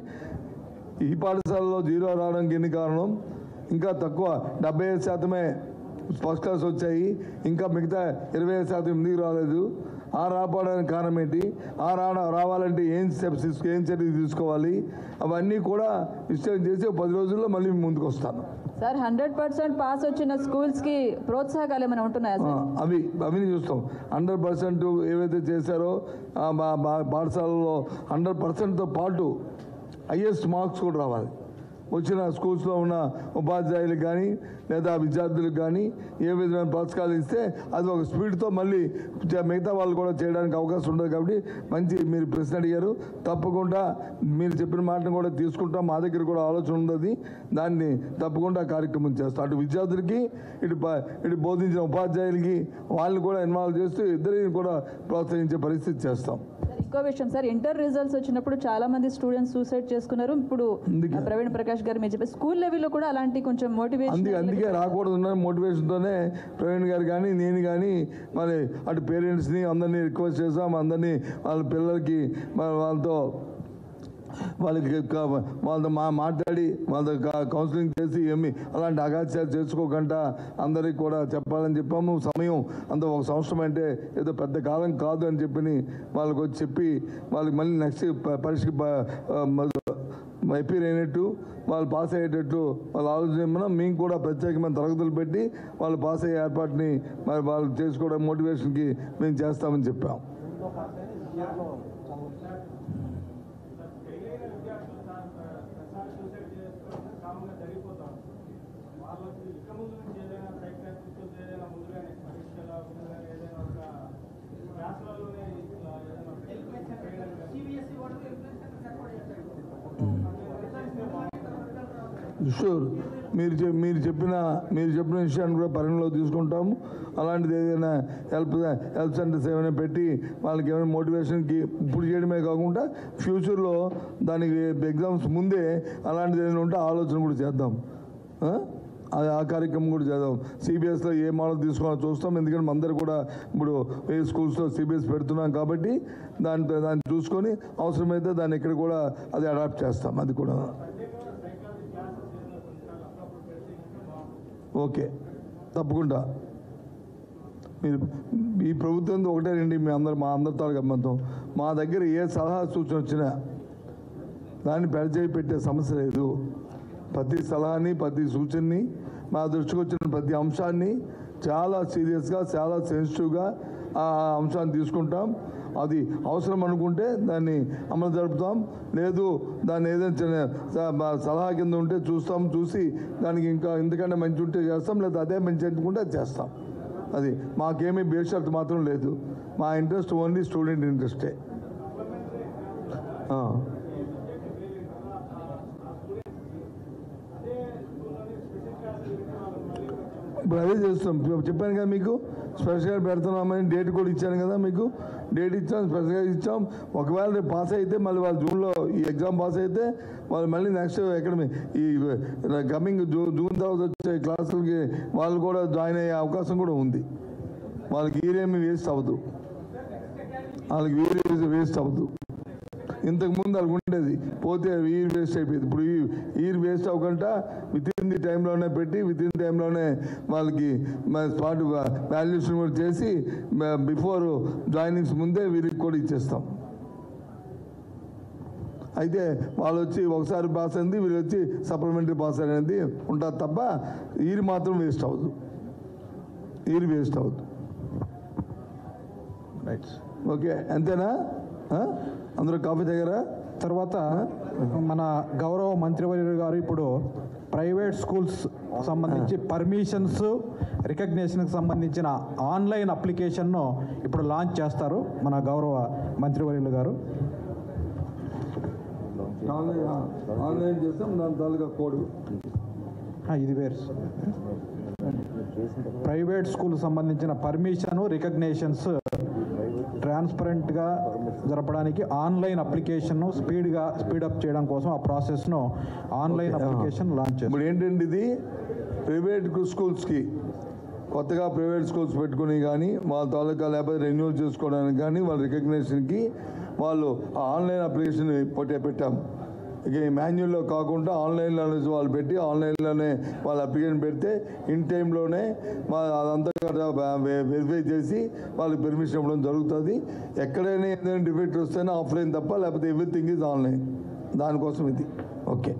ఈ పాఠశాలలో జీరో రావడానికి ఎన్ని కారణం ఇంకా తక్కువ డెబ్బై ఐదు శాతమే ఫస్ట్ క్లాస్ వచ్చాయి ఇంకా మిగతా ఇరవై ఐదు శాతం ఎందుకు రాలేదు ఆ రాపోవడానికి కారణం ఏంటి ఆ రా రావాలంటే ఏం స్టెప్స్ తీసుకో ఏం చర్యలు తీసుకోవాలి అవన్నీ కూడా విశ్లేషణ చేసి ఒక పది రోజుల్లో మళ్ళీ మీ ముందుకు వస్తాను సార్ హండ్రెడ్ పర్సెంట్ పాస్ వచ్చిన స్కూల్స్ కి ప్రోత్సాహకాలు ఏమైనా ఉంటున్నాయా ఆ, సార్ అవి అవిని చూస్తాం హండ్రెడ్ పర్సెంట్ ఏవైతే చేశారో ఆ బా- బా- పాఠశాలలో హండ్రెడ్ పర్సెంట్తో పాటు హయ్యెస్ట్ మార్క్స్ కూడా రావాలి వచ్చిన స్కూల్స్లో ఉన్న ఉపాధ్యాయులకు కానీ లేదా విద్యార్థులకు కానీ ఏ విధమైన ప్రోత్సాహాలు ఇస్తే అది ఒక స్పీడ్తో మళ్ళీ చ- మిగతా వాళ్ళు కూడా చేయడానికి అవకాశం ఉండదు కాబట్టి మంచి మీరు ప్రశ్న అడిగారు తప్పకుండా మీరు చెప్పిన మాటను కూడా తీసుకుంటాం మా దగ్గర కూడా ఆలోచన ఉన్నది దాన్ని తప్పకుండా కార్యక్రమం చేస్తాం అటు విద్యార్థులకి ఇటు ప- ఇటు బోధించిన ఉపాధ్యాయులకి వాళ్ళని కూడా ఇన్వాల్వ్ చేస్తూ ఇద్దరిని కూడా ప్రోత్సహించే పరిస్థితి చేస్తాం సార్, ఇంకో విషయం సార్ ఇంటర్ రిజల్ట్స్ వచ్చినప్పుడు చాలా మంది స్టూడెంట్స్ సూసైడ్ చేసుకున్నారు ఇప్పుడు అందుకే. ప్రవీణ్ ప్రకాష్ గారు మీరు చెప్పారు స్కూల్ లెవెల్లో కూడా అలాంటి కొంచెం అందుకే మోటివేషన్ అందుకే రాకూడదు ఉన్న మోటివేషన్తోనే ప్రవీణ్ గారు కానీ నేను కానీ మరి అటు పేరెంట్స్ని అందరినీ రిక్వెస్ట్ చేసాం అందరినీ వాళ్ళ పిల్లలకి మరి వాళ్ళతో వాళ్ళకి క- వాళ్ళతో మా మాట్లాడి వాళ్ళతో క- కౌన్సిలింగ్ చేసి ఏమి అలాంటి అగాత్యాలు చేసుకోకుండా అందరికి కూడా చెప్పాలని చెప్పాము సమయం అంత ఒక సంవత్సరం అంటే ఏదో పెద్ద కాలం కాదు అని చెప్పి వాళ్ళకి వచ్చి చెప్పి వాళ్ళకి మళ్ళీ నెక్స్ట్ ప- పరీక్షకి ప- ఆ, మ- ఎపీర్ అయినట్టు వాళ్ళు పాస్ అయ్యేటట్టు వాళ్ళు ఆలోచన మనం మేము కూడా ప్రత్యేకమైన తరగతులు పెట్టి వాళ్ళు పాస్ అయ్యే ఏర్పాటుని మరి వాళ్ళు చేసుకోవడం మోటివేషన్కి మేము చేస్తామని చెప్పాం షూర్ మీరు చె- మీరు చెప్పిన మీరు చెప్పిన విషయాన్ని కూడా పరిగణలో తీసుకుంటాము అలాంటిది ఏదైనా హెల్ప్ హెల్ప్ సెంటర్స్ ఏమైనా పెట్టి వాళ్ళకి ఏమైనా మోటివేషన్కి ఇప్పుడు చేయడమే కాకుండా ఫ్యూచర్లో దానికి ఎగ్జామ్స్ ముందే అలాంటిది ఏదైనా ఉంటే ఆలోచన కూడా చేద్దాం ఆ? అది ఆ కార్యక్రమం కూడా చేద్దాం సిబిఎస్లో ఏ మోడల్ తీసుకోవాలో చూస్తాం ఎందుకంటే మనందరూ కూడా ఇప్పుడు ఏ స్కూల్స్లో సిబిఎస్ పెడుతున్నాం కాబట్టి దాని దాన్ని చూసుకొని అవసరమైతే దాన్ని ఇక్కడ కూడా అది అడాప్ట్ చేస్తాం అది కూడా ఓకే తప్పకుండా మీరు ఈ ప్రభుత్వం ఒకటే రండి మీ అందరు మా అందరితో గమ్మంతం మా దగ్గర ఏ సలహా సూచన వచ్చినా దాన్ని పెడచేయి పెట్టే సమస్య లేదు ప్రతి సలహాని ప్రతి సూచనని మా దృష్టికి వచ్చిన ప్రతి అంశాన్ని చాలా సీరియస్గా చాలా సెన్సిటివ్గా ఆ అంశాన్ని తీసుకుంటాం అది అవసరం అనుకుంటే దాన్ని అమలు జరుపుతాం లేదు దాన్ని ఏదైనా చిన్న స- మా సలహా కింద ఉంటే చూస్తాం చూసి దానికి ఇంకా ఇంతకంటే మంచి ఉంటే చేస్తాం లేదా అదే మంచి అనుకుంటే అది చేస్తాం అది మాకేమీ బేషరత్ మాత్రం లేదు మా ఇంట్రెస్ట్ ఓన్లీ స్టూడెంట్ ఇంట్రెస్టే ఆ. ఇప్పుడు అదే చేస్తాం ఇప్పుడు చెప్పాను కదా మీకు స్పెషల్గా పెడుతున్నామని డేట్ కూడా ఇచ్చాను కదా మీకు డేట్ ఇచ్చాం స్పెషల్గా ఇచ్చాం ఒకవేళ రేపు పాస్ అయితే మళ్ళీ వాళ్ళు జూన్లో ఈ ఎగ్జామ్ పాస్ అయితే వాళ్ళు మళ్ళీ నెక్స్ట్ అకాడమీ ఈ కమింగ్ జూ జూన్ తర్వాత వచ్చే క్లాసులకి వాళ్ళు కూడా జాయిన్ అయ్యే అవకాశం కూడా ఉంది వాళ్ళకి ఈరేమి వేస్ట్ అవ్వదు వాళ్ళకి వీరు వేస్ట్ అవ్వదు ఇంతకు ముందు వాళ్ళకి ఉండేది పోతే ఈర్ వేస్ట్ అయిపోయింది ఇప్పుడు ఈ ఈర్ వేస్ట్ అవ్వకుండా విత్ ఇన్ ది టైంలోనే పెట్టి విత్ ఇన్ టైంలోనే వాళ్ళకి స్పాట్ వాల్యుయేషన్ కూడా చేసి బిఫోర్ జాయినింగ్స్ ముందే వీరికి కూడా ఇచ్చేస్తాం అయితే వాళ్ళు వచ్చి ఒకసారి పాస్ అయింది వీళ్ళు వచ్చి సప్లిమెంటరీ పాస్ అనేది ఉంటుంది తప్ప ఈరు మాత్రం వేస్ట్ అవ్వదు ఈరు వేస్ట్ అవ్వదు రైట్ ఓకే అంతేనా ఆ? అందరూ కాఫీ దగ్గర తర్వాత మన గౌరవ మంత్రివర్యులు గారు ఇప్పుడు ప్రైవేట్ స్కూల్స్ సంబంధించి పర్మిషన్స్ రికగ్నేషన్కి సంబంధించిన ఆన్లైన్ అప్లికేషన్ను ఇప్పుడు లాంచ్ చేస్తారు మన గౌరవ మంత్రివర్యులు గారు ఆన్లైన్ చేస్తాం దాని తాలూకా కోడ్ ఆ, ఇది వేరు ప్రైవేట్ స్కూల్ సంబంధించిన పర్మిషన్ రికగ్నేషన్స్ ట్రాన్స్పరెంట్గా జరపడానికి ఆన్లైన్ అప్లికేషన్ స్పీడ్గా స్పీడప్ చేయడం కోసం ఆ ప్రాసెస్ను online Okay, ah. Application launch చేస్తారు ఇప్పుడు ఏంటంటే ఇది ప్రైవేట్ స్కూల్స్కి కొత్తగా ప్రైవేట్ స్కూల్స్ పెట్టుకుని కానీ వాళ్ళ తాలూకా లేకపోతే రెన్యూల్ చేసుకోవడానికి కానీ వాళ్ళ రికగ్నేషన్కి వాళ్ళు ఆ ఆన్లైన్ అప్లికేషన్ పెట్టే పెట్టాము ఇక ఈ మాన్యువల్లో కాకుండా ఆన్లైన్లో వాళ్ళు పెట్టి ఆన్లైన్లోనే వాళ్ళ అప్లికేషన్ పెడితే ఇన్ టైంలోనే మా అదంతా వెరిఫై చేసి వాళ్ళకి పెర్మిషన్ ఇవ్వడం జరుగుతుంది ఎక్కడైనా ఏదైనా డిఫెక్ట్ వస్తేనే ఆఫ్లైన్ తప్ప లేకపోతే ఎవ్రీథింగ్ ఈజ్ ఆన్లైన్ దానికోసం ఇది ఓకే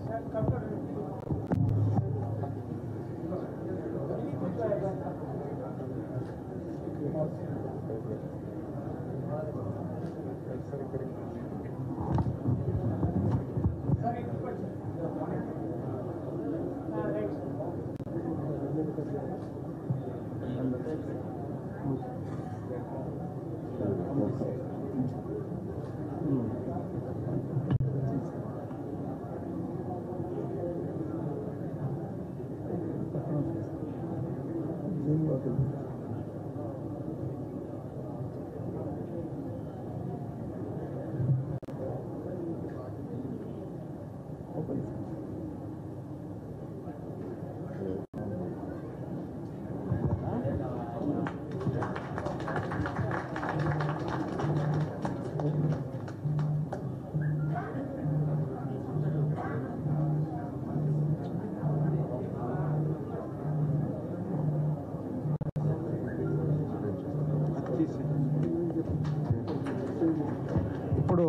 ఇప్పుడు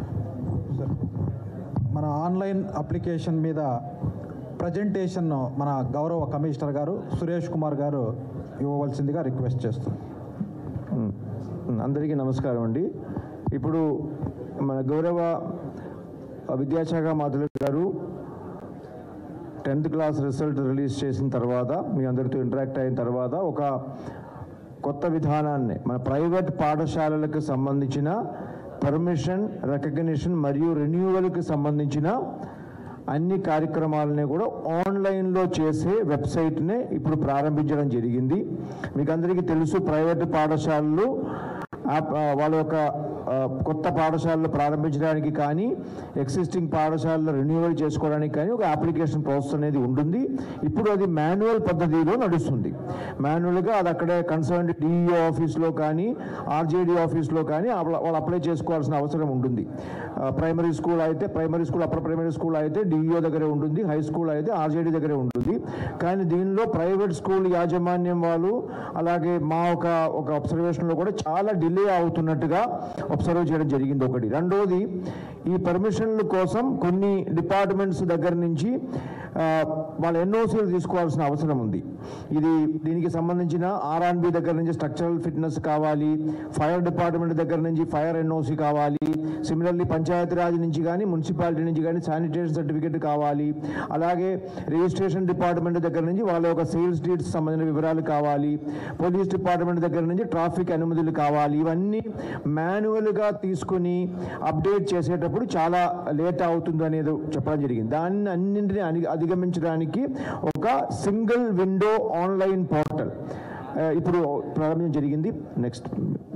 మన ఆన్లైన్ అప్లికేషన్ మీద ప్రజెంటేషన్ మన గౌరవ కమిషనర్ గారు సురేష్ కుమార్ గారు ఇవ్వవలసిందిగా రిక్వెస్ట్ చేస్తున్నాం అందరికీ నమస్కారం అండి ఇప్పుడు మన గౌరవ విద్యాశాఖ మంత్రులు గారు టెన్త్ క్లాస్ రిజల్ట్ రిలీజ్ చేసిన తర్వాత మీ అందరితో ఇంటరాక్ట్ అయిన తర్వాత ఒక కొత్త విధానాన్ని మన ప్రైవేట్ పాఠశాలలకు సంబంధించిన పర్మిషన్ రికగ్నిషన్ మరియు రెన్యూవల్కి సంబంధించిన అన్ని కార్యక్రమాలని కూడా ఆన్లైన్లో చేసే వెబ్సైట్నే ఇప్పుడు ప్రారంభించడం జరిగింది మీకు అందరికీ తెలుసు ప్రైవేటు పాఠశాలలు ఆ- ఆ వాళ్ళ యొక్క ఆ, కొత్త పాఠశాలలు ప్రారంభించడానికి కానీ ఎగ్జిస్టింగ్ పాఠశాలలు రెన్యూవల్ చేసుకోవడానికి కానీ ఒక అప్లికేషన్ ప్రాసెస్ అనేది ఉంటుంది ఇప్పుడు అది మాన్యువల్ పద్ధతిలో నడుస్తుంది మాన్యువల్గా అది అక్కడే కన్సర్న్ డిఈఓ ఆఫీస్లో కానీ ఆర్జేడీ ఆఫీస్లో కానీ అప్ల- వాళ్ళు అప్లై చేసుకోవాల్సిన అవసరం ఉంటుంది ఆ, ప్రైమరీ స్కూల్ అయితే primary school upper primary school అయితే డిఈఓ దగ్గరే ఉంటుంది హై స్కూల్ అయితే ఆర్జేడీ దగ్గరే ఉంటుంది కానీ దీనిలో ప్రైవేట్ స్కూల్ యాజమాన్యం వాళ్ళు అలాగే మా ఒక ఒక అబ్జర్వేషన్లో కూడా చాలా డిలే అవుతున్నట్టుగా అబ్జర్వ్ చేయడం జరిగింది ఒకటి రెండోది ఈ పర్మిషన్ల కోసం కొన్ని డిపార్ట్మెంట్స్ దగ్గర నుంచి ఆ, వాళ్ళ ఎన్ఓసీలు తీసుకోవాల్సిన అవసరం ఉంది ఇది దీనికి సంబంధించిన ఆర్ఆన్బి దగ్గర నుంచి స్ట్రక్చరల్ ఫిట్నెస్ కావాలి ఫైర్ డిపార్ట్మెంట్ దగ్గర నుంచి ఫైర్ ఎన్ఓసి కావాలి సిమిలర్లీ పంచాయతీరాజ్ నుంచి కానీ మున్సిపాలిటీ నుంచి కానీ శానిటేషన్ సర్టిఫికేట్ కావాలి అలాగే రిజిస్ట్రేషన్ డిపార్ట్మెంట్ దగ్గర నుంచి వాళ్ళ యొక్క సేల్స్ డీట్స్ సంబంధించిన వివరాలు కావాలి పోలీస్ డిపార్ట్మెంట్ దగ్గర నుంచి ట్రాఫిక్ అనుమతులు కావాలి ఇవన్నీ మాన్యువల్గా తీసుకుని అప్డేట్ చేసేటప్పుడు చాలా లేట్ అవుతుంది అనేది చెప్పడం జరిగింది దాన్ని అన్నింటినీ అని- అధిగమించడానికి ఒక సింగిల్ విండో ఆన్లైన్ పోర్టల్ ఇప్పుడు ప్రారంభించడం జరిగింది నెక్స్ట్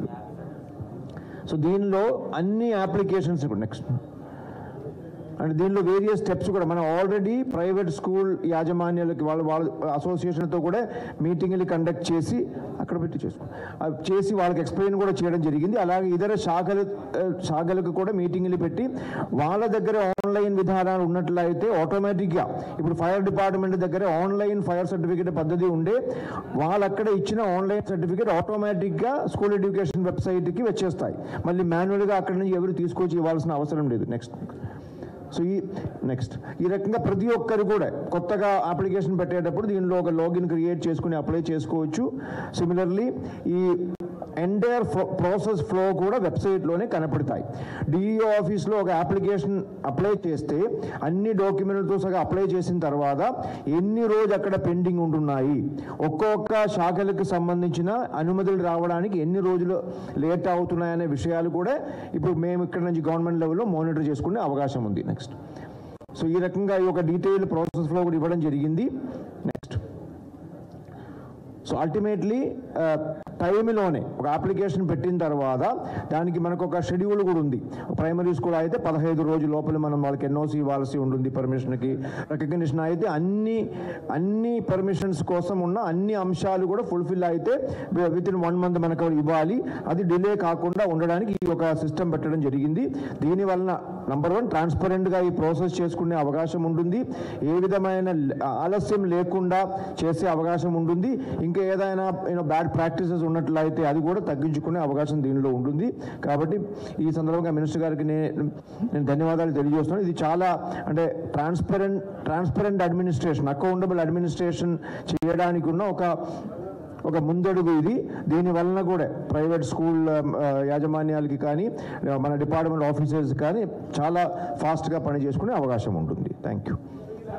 సో దీనిలో అన్ని అప్లికేషన్స్ ఇప్పుడు నెక్స్ట్ అండ్ దీనిలో వేరియస్ స్టెప్స్ కూడా మనం ఆల్రెడీ ప్రైవేట్ స్కూల్ యాజమాన్యాలకి వాళ్ళ వాళ్ళ అసోసియేషన్తో కూడా మీటింగ్లు కండక్ట్ చేసి అక్కడ పెట్టి చేసుకో అవి చేసి వాళ్ళకి ఎక్స్ప్లెయిన్ కూడా చేయడం జరిగింది అలాగే ఇతర శాఖలు ఆ, శాఖలకు కూడా మీటింగ్లు పెట్టి వాళ్ళ దగ్గర ఆన్లైన్ విధానాలు ఉన్నట్లయితే ఆటోమేటిక్గా ఇప్పుడు ఫైర్ డిపార్ట్మెంట్ దగ్గర ఆన్లైన్ ఫైర్ సర్టిఫికేట్ పద్ధతి ఉండే వాళ్ళు అక్కడ ఇచ్చిన ఆన్లైన్ సర్టిఫికేట్ ఆటోమేటిక్గా స్కూల్ ఎడ్యుకేషన్ వెబ్సైట్కి వచ్చేస్తాయి మళ్ళీ మాన్యువల్గా అక్కడ నుంచి ఎవరు తీసుకొచ్చి ఇవ్వాల్సిన అవసరం లేదు నెక్స్ట్ సో ఈ నెక్స్ట్ ఈ రకంగా ప్రతి ఒక్కరు కూడా కొత్తగా అప్లికేషన్ పెట్టేటప్పుడు దీనిలో ఒక లాగిన్ క్రియేట్ చేసుకుని అప్లై చేసుకోవచ్చు సిమిలర్లీ ఈ ఎంటైర్ ప్రాసెస్ ఫ్లో కూడా వెబ్సైట్లోనే కనపడతాయి డిఈఓ ఆఫీస్లో ఒక అప్లికేషన్ అప్లై చేస్తే అన్ని డాక్యుమెంట్లతో సగా అప్లై చేసిన తర్వాత ఎన్ని రోజు అక్కడ పెండింగ్ ఉంటున్నాయి ఒక్కొక్క శాఖలకు సంబంధించిన అనుమతులు రావడానికి ఎన్ని రోజులు లేట్ అవుతున్నాయనే విషయాలు కూడా ఇప్పుడు మేము ఇక్కడ నుంచి గవర్నమెంట్ లెవెల్లో మానిటర్ చేసుకునే అవకాశం ఉంది నెక్స్ట్ సో ఈ రకంగా ఈ ఒక డీటెయిల్ ప్రాసెస్ ఫ్లో కూడా ఇవ్వడం జరిగింది నెక్స్ట్ సో అల్టిమేట్లీ టైంలోనే ఒక అప్లికేషన్ పెట్టిన తర్వాత దానికి మనకు ఒక షెడ్యూల్ కూడా ఉంది ప్రైమరీ స్కూల్ అయితే పదహైదు రోజుల లోపల మనం వాళ్ళకి ఎన్ఓసి ఇవ్వాల్సి ఉంటుంది పర్మిషన్కి రికగ్నిషన్ అయితే అన్ని అన్ని పర్మిషన్స్ కోసం ఉన్న అన్ని అంశాలు కూడా ఫుల్ఫిల్ అయితే విత్ ఇన్ వన్ మంత్ మనకు ఇవ్వాలి అది డిలే కాకుండా ఉండడానికి ఈ ఒక సిస్టమ్ పెట్టడం జరిగింది దీని వలన నంబర్ వన్ ట్రాన్స్పరెంట్గా ఈ ప్రాసెస్ చేసుకునే అవకాశం ఉంటుంది ఏ విధమైన ల- ఆలస్యం లేకుండా చేసే అవకాశం ఉంటుంది ఇంకా ఏదైనా యూనో బ్యాడ్ ప్రాక్టీసెస్ ఉన్నట్లయితే అది కూడా తగ్గించుకునే అవకాశం దీనిలో ఉంటుంది కాబట్టి ఈ సందర్భంగా మినిస్టర్ గారికి నేను నేను ధన్యవాదాలు తెలియజేస్తున్నాను ఇది చాలా అంటే transparent transparent administration accountable administration చేయడానికి ఉన్న ఒక ఒక ముందడుగు ఇది దీని వలన కూడా ప్రైవేట్ స్కూల్ ఆ, యాజమాన్యాలకి కానీ ఆ, మన డిపార్ట్మెంట్ ఆఫీసర్స్ కానీ చాలా ఫాస్ట్గా పని చేసుకునే అవకాశం ఉంటుంది థ్యాంక్ యూ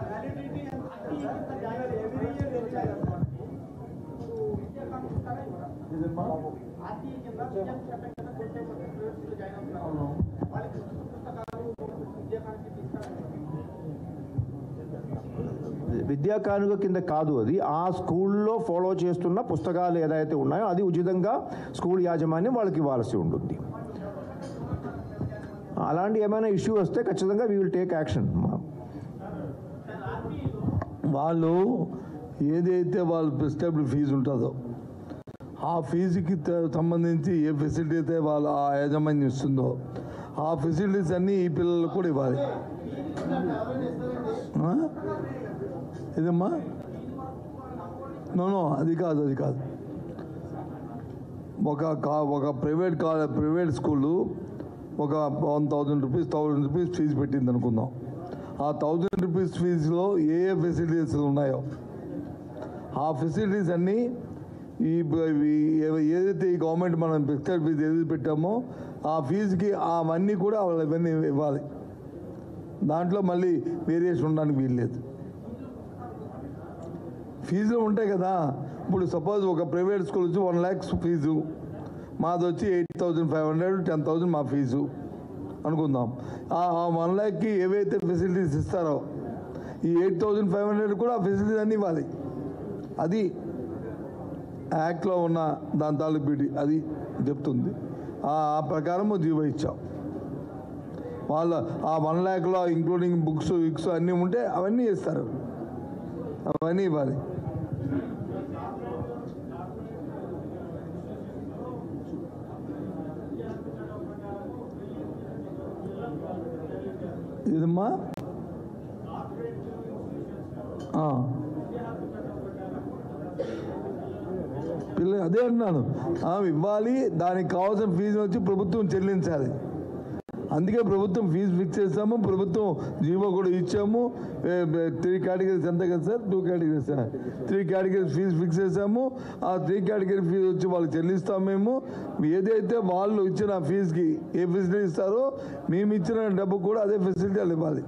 విద్యా కానుక కింద కాదు అది ఆ స్కూల్లో ఫాలో చేస్తున్న పుస్తకాలు ఏదైతే ఉన్నాయో అది ఉచితంగా స్కూల్ యాజమాన్యం వాళ్ళకి ఇవ్వాల్సి ఉంటుంది అలాంటి ఏమైనా ఇష్యూ వస్తే ఖచ్చితంగా వీ విల్ టేక్ యాక్షన్ వాళ్ళు ఏదైతే వాళ్ళు ప్రిస్క్రైబ్డ్ ఫీజు ఉంటుందో ఆ ఫీజుకి త- సంబంధించి ఏ ఫెసిలిటీ అయితే వాళ్ళు ఆ యాజమాన్యం ఇస్తుందో ఆ ఫెసిలిటీస్ అన్నీ ఈ పిల్లలకు కూడా ఇవ్వాలి ఆ? ఇదమ్మా నో నో అది కాదు అది కాదు ఒక కా ఒక ప్రైవేట్ కా ప్రైవేట్ స్కూలు ఒక one thousand rupees thousand rupees fees పెట్టింది అనుకుందాం ఆ థౌజండ్ రూపీస్ ఫీజులో ఏ ఏ ఫెసిలిటీస్ ఉన్నాయో ఆ ఫెసిలిటీస్ అన్నీ ఈ బ- ఈ- ఏ- ఏదైతే ఈ గవర్నమెంట్ మనం ఫిక్స్డ్ ఫీజు ఏది పెట్టామో ఆ ఫీజుకి అవన్నీ కూడా వాళ్ళు ఇవన్నీ ఇవ్వాలి దాంట్లో మళ్ళీ వేరియేషన్ ఉండడానికి వీల్లేదు ఫీజులు ఉంటాయి కదా ఇప్పుడు సపోజ్ ఒక ప్రైవేట్ స్కూల్ వచ్చి వన్ ల్యాక్స్ ఫీజు మాది వచ్చి eight thousand five hundred ten thousand మా ఫీజు అనుకుందాం ఆ వన్ ల్యాక్కి ఏవైతే ఫెసిలిటీస్ ఇస్తారో ఈ ఎయిట్ థౌజండ్ ఫైవ్ హండ్రెడ్ కూడా ఆ ఫెసిలిటీస్ అన్నీ ఇవ్వాలి అది యాక్ట్లో ఉన్న దాని తాలూకు బ్యూటీ అది చెప్తుంది ఆ ఆ ప్రకారము జీవో ఇచ్చాం వాళ్ళ ఆ వన్ ల్యాక్లో ఇంక్లూడింగ్ బుక్స్ విక్స్ అన్నీ ఉంటే అవన్నీ ఇస్తారు అవన్నీ ఇవ్వాలి ఇదమ్మా ఆ. పిల్ల అదే అంటున్నాను ఆ, ఇవ్వాలి దానికి కావాల్సిన ఫీజు వచ్చి ప్రభుత్వం చెల్లించాలి అందుకే ప్రభుత్వం ఫీజు ఫిక్స్ చేస్తాము ప్రభుత్వం జీవో కూడా ఇచ్చాము త్రీ కేటగిరీస్ ఎంత కదా sir two categories three categories fees fix చేసాము ఆ త్రీ కేటగిరీ ఫీజు వచ్చి వాళ్ళకి చెల్లిస్తాం మేము ఏదైతే వాళ్ళు ఇచ్చిన ఫీజుకి ఏ ఫెసిలిటీ ఇస్తారో మేము ఇచ్చిన డబ్బు కూడా అదే ఫెసిలిటీ వాళ్ళు ఇవ్వాలి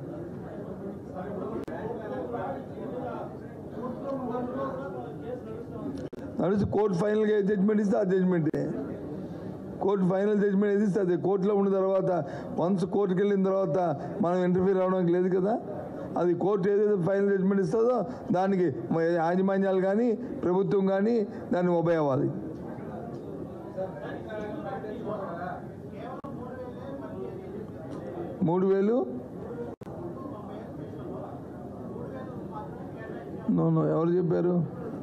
నడిచి కోర్టు ఫైనల్గా ఏ జడ్జ్మెంట్ ఇస్తే ఆ జడ్జ్మెంటే కోర్టు ఫైనల్ జడ్జ్మెంట్ ఏది ఇస్తే అదే కోర్టులో ఉన్న తర్వాత వన్స్ కోర్టుకి వెళ్ళిన తర్వాత మనం ఇంటర్ఫీర్ అవడానికి లేదు కదా అది కోర్టు ఏదైతే ఫైనల్ జడ్జ్మెంట్ ఇస్తుందో దానికి మ- యాజమాన్యాలు కానీ ప్రభుత్వం కానీ దాన్ని ఒబే అవ్వాలి మూడు వేలు నో నో ఎవరు చెప్పారు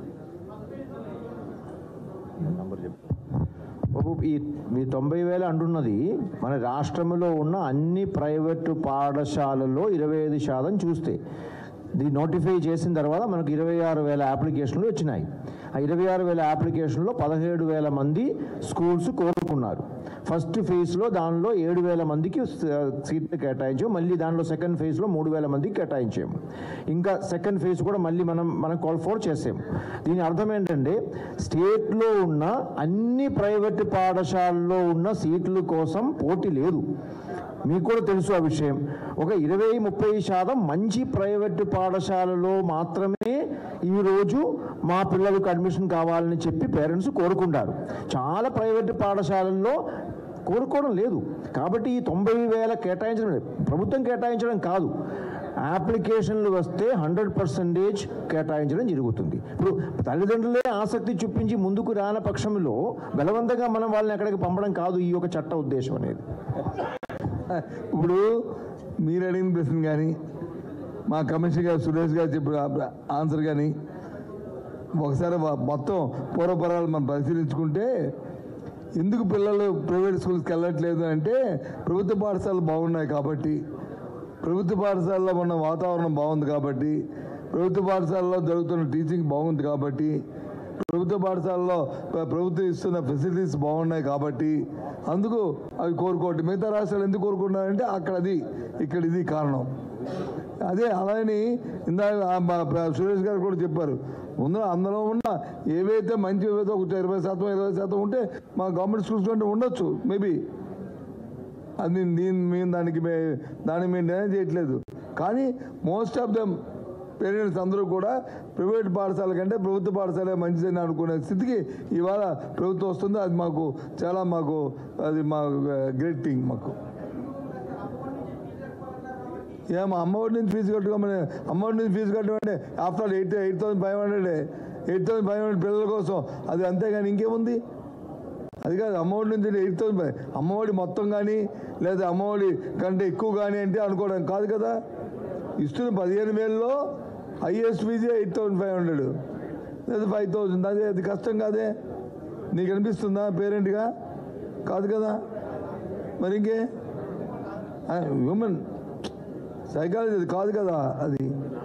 బాబు ఈ మీ తొంభై వేలు అంటున్నది మన రాష్ట్రంలో ఉన్న అన్ని ప్రైవేటు పాఠశాలల్లో ఇరవై ఐదు శాతం చూస్తే ఇది నోటిఫై చేసిన తర్వాత మనకు ఇరవై ఆరు వేల అప్లికేషన్లు వచ్చినాయి ఆ ఇరవై ఆరు వేల అప్లికేషన్లో పదిహేడు వేల మంది స్కూల్స్ కోరుకున్నారు ఫస్ట్ ఫేజ్లో దానిలో ఏడు వేల మందికి స- సీట్లు కేటాయించాము మళ్ళీ దానిలో సెకండ్ ఫేజ్లో మూడు వేల మందికి కేటాయించాము ఇంకా సెకండ్ ఫేజ్ కూడా మళ్ళీ మనం మనం కాల్ ఫోర్ చేసాము దీని అర్థం ఏంటంటే స్టేట్లో ఉన్న అన్ని ప్రైవేట్ పాఠశాలల్లో ఉన్న సీట్ల కోసం పోటీ లేదు మీకు కూడా తెలుసు ఆ విషయం ఒక ఇరవై ముప్పై శాతం మంచి ప్రైవేట్ పాఠశాలలో మాత్రమే ఈరోజు మా పిల్లలకు అడ్మిషన్ కావాలని చెప్పి పేరెంట్స్ కోరుకుంటారు చాలా ప్రైవేట్ పాఠశాలల్లో కోరుకోవడం లేదు కాబట్టి ఈ తొంభై వేల కేటాయించడం లేదు. ప్రభుత్వం కేటాయించడం కాదు అప్లికేషన్లు వస్తే హండ్రెడ్ పర్సెంటేజ్ కేటాయించడం జరుగుతుంది ఇప్పుడు తల్లిదండ్రులే ఆసక్తి చూపించి ముందుకు రాని పక్షంలో బలవంతంగా మనం వాళ్ళని ఎక్కడికి పంపడం కాదు ఈ యొక్క చట్ట ఉద్దేశం అనేది ఇప్పుడు మీరు అడిగిన ప్రశ్న కానీ మా కమిషనర్ గారు సురేష్ గారు చెప్పిన ఆన్సర్ కానీ ఒకసారి వా- మొత్తం పూర్వపరాలు మనం పరిశీలించుకుంటే ఎందుకు పిల్లలు ప్రైవేట్ స్కూల్స్కి వెళ్ళట్లేదు అంటే ప్రభుత్వ పాఠశాలలు బాగున్నాయి కాబట్టి ప్రభుత్వ పాఠశాలలో ఉన్న వాతావరణం బాగుంది కాబట్టి ప్రభుత్వ పాఠశాలలో జరుగుతున్న టీచింగ్ బాగుంది కాబట్టి ప్రభుత్వ పాఠశాలలో ప్ర- ప్రభుత్వం ఇస్తున్న ఫెసిలిటీస్ బాగున్నాయి కాబట్టి అందుకు అవి కోరుకోవట్లేదు మిగతా రాష్ట్రాలు ఎందుకు కోరుకుంటున్నారంటే అక్కడ అది ఇక్కడ ఇది కారణం అదే అలాని ఇందాక ఆ మా ప్ర- సురేష్ గారు కూడా చెప్పారు ముందు అందులో ఉన్న ఏవైతే మంచి ఏవైతే ఒక ఇరవై శాతం ఇరవై శాతం ఉంటే మా గవర్నమెంట్ స్కూల్స్ కంటే ఉండొచ్చు మేబీ అది నేను మేము దానికి మే దాన్ని మేము నిర్ణయం చేయట్లేదు కానీ మోస్ట్ ఆఫ్ దమ్ పేరెంట్స్ అందరూ కూడా ప్రైవేట్ పాఠశాల కంటే ప్రభుత్వ పాఠశాల మంచిదని అనుకునే స్థితికి ఇవాళ ప్రభుత్వం వస్తుంది అది మాకు చాలా మాకు అది మా గ్రేట్ థింగ్ మాకు ఏమో అమ్మఒడి నుంచి ఫీజు కట్టుకోమని అమ్మఒడి నుంచి ఫీజు కట్టమంటే after all eight eight thousand five hundred eight thousand five hundred పిల్లల కోసం అది అంతేగాని ఇంకేముంది అది కాదు అమ్మఒడి నుంచి ఎయిట్ థౌసండ్ ఫైవ్ అమ్మఒడి మొత్తం కానీ లేదా అమ్మఒడి కంటే ఎక్కువ కానీ అంటే అనుకోవడం కాదు కదా ఇస్తున్న పదిహేను వేలలో హైయెస్ట్ ఫీజే ఎయిట్ థౌసండ్ ఫైవ్ హండ్రెడ్ లేదా ఫైవ్ థౌసండ్ అదే అది కష్టం కాదే నీకు అనిపిస్తుందా పేరెంట్గా కాదు కదా మరి ఇంకే హ్యూమన్ సైకాలజీ అది కాదు కదా అది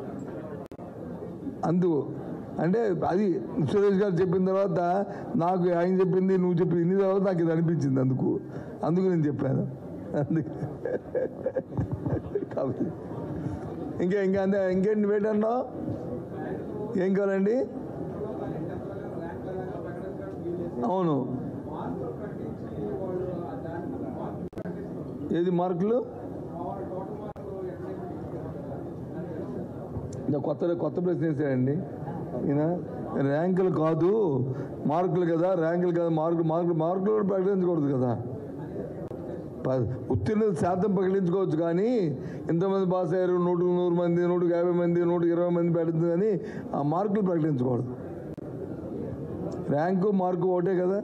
అందుకు అంటే అది సురేష్ గారు చెప్పిన తర్వాత నాకు ఆయన చెప్పింది నువ్వు చెప్పింది ఇన్ని తర్వాత నాకు ఇది అనిపించింది అందుకు అందుకు నేను చెప్పాను అందుకు కాబట్టి ఇంకా ఇంకా అంతే ఇంకేంటి వెయిట్ అన్నావు ఏం కావాలండి అవును ఏది మార్కులు ఇంకా కొత్త కొత్త ప్రశ్న వేసాడండి ఈయన ర్యాంకులు కాదు మార్కులు కదా ర్యాంకులు కదా మార్కులు మార్కులు మార్కులు కూడా ప్రకటించకూడదు కదా ప- ఉత్తీర్ణత శాతం ప్రకటించుకోవచ్చు కానీ ఇంతమంది పాస్ అయ్యారు నూటికి నూరు మంది నూటికి యాభై మంది నూటికి ఇరవై మంది పెడుతుంది కానీ ఆ మార్కులు ప్రకటించకూడదు ర్యాంకు మార్కు ఒకటే కదా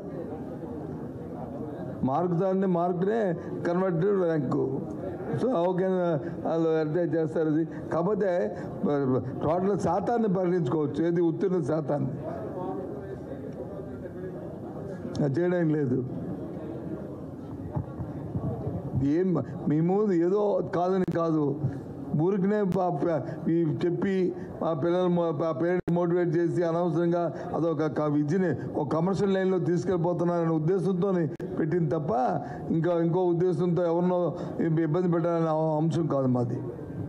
మార్కు దాన్ని మార్కునే కన్వర్టెడ్ ర్యాంకు సో ఓకే వాళ్ళు అడ్వర్టైజ్ చేస్తారు అది కాకపోతే టోటల్ శాతాన్ని ప్రకటించుకోవచ్చు ఏది ఉత్తీర్ణ శాతాన్ని అది చేయడానికి లేదు ఏం మేము ఏదో కాదని కాదు ఊరికనే పా- పా- ఈ చెప్పి మా పిల్లలు పేరెంట్స్ మోటివేట్ చేసి అనవసరంగా అదొక క- విద్యని ఒక కమర్షియల్ లైన్లో తీసుకెళ్ళిపోతున్నారనే ఉద్దేశంతో పెట్టింది తప్ప ఇంకా ఇంకో ఉద్దేశంతో ఎవరినో ఇబ్బంది పెట్టాలనే అంశం కాదు మాది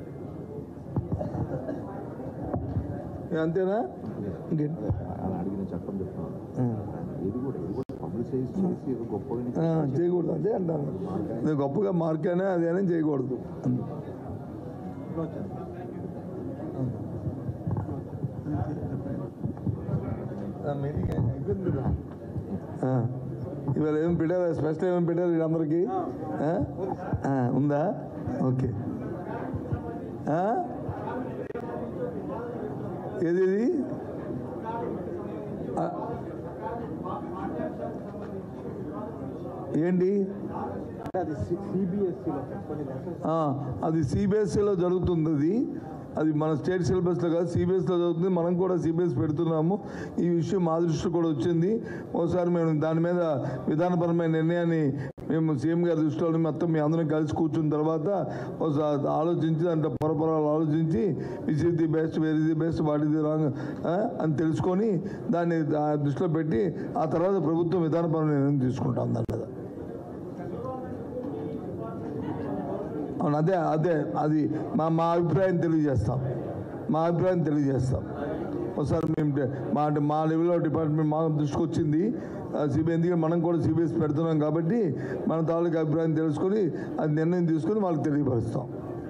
ఏ, అంతేనా ఇంకేంటి? ఆ, చేయకూడదు అదే అంటాను నేను గొప్పగా మార్కేనే అదేనే చేయకూడదు ఆ, మీటింగ్ అయిపోయింది కదా? ఆ, ఇవాళ ఏం పెట్టారు స్పెషల్ ఏమేమి పెట్టారు వీళ్ళందరికీ ఆ? ఆ, ఉందా ఓకే ఆ? ఏది ఇది ఆ. ఏంటి ఆ, అది సిబిఎస్ఈలో జరుగుతుంది అది అది మన స్టేట్ సిలబస్లో కాదు సిబిఎస్లో జరుగుతుంది మనం కూడా సిబిఎస్ పెడుతున్నాము ఈ విషయం మా దృష్టి కూడా వచ్చింది ఒకసారి మేము దాని మీద విధానపరమైన నిర్ణయాన్ని మేము సీఎం గారి దృష్టిలో మొత్తం మీ అందరం కలిసి కూర్చున్న తర్వాత ఒకసారి ఆలోచించి దాంట్లో పొరపొరాలు ఆలోచించి which is the best very the best what is the wrong అని తెలుసుకొని దాన్ని ఆ దృష్టిలో పెట్టి ఆ తర్వాత ప్రభుత్వం విధానపరమైన నిర్ణయం తీసుకుంటాం దాని మీద అవును అదే అదే అది మా మా అభిప్రాయం తెలియజేస్తాం మా అభిప్రాయం తెలియజేస్తాం ఒకసారి మేము డే- మా అంటే మా లెవెల్లో డిపార్ట్మెంట్ మా దృష్టికి వచ్చింది సిబిఐ ఎందుకంటే మనం కూడా సిబిఎస్ పెడుతున్నాం కాబట్టి మన తాలూకు అభిప్రాయం తెలుసుకొని అది నిర్ణయం తీసుకొని వాళ్ళకి తెలియపరుస్తాం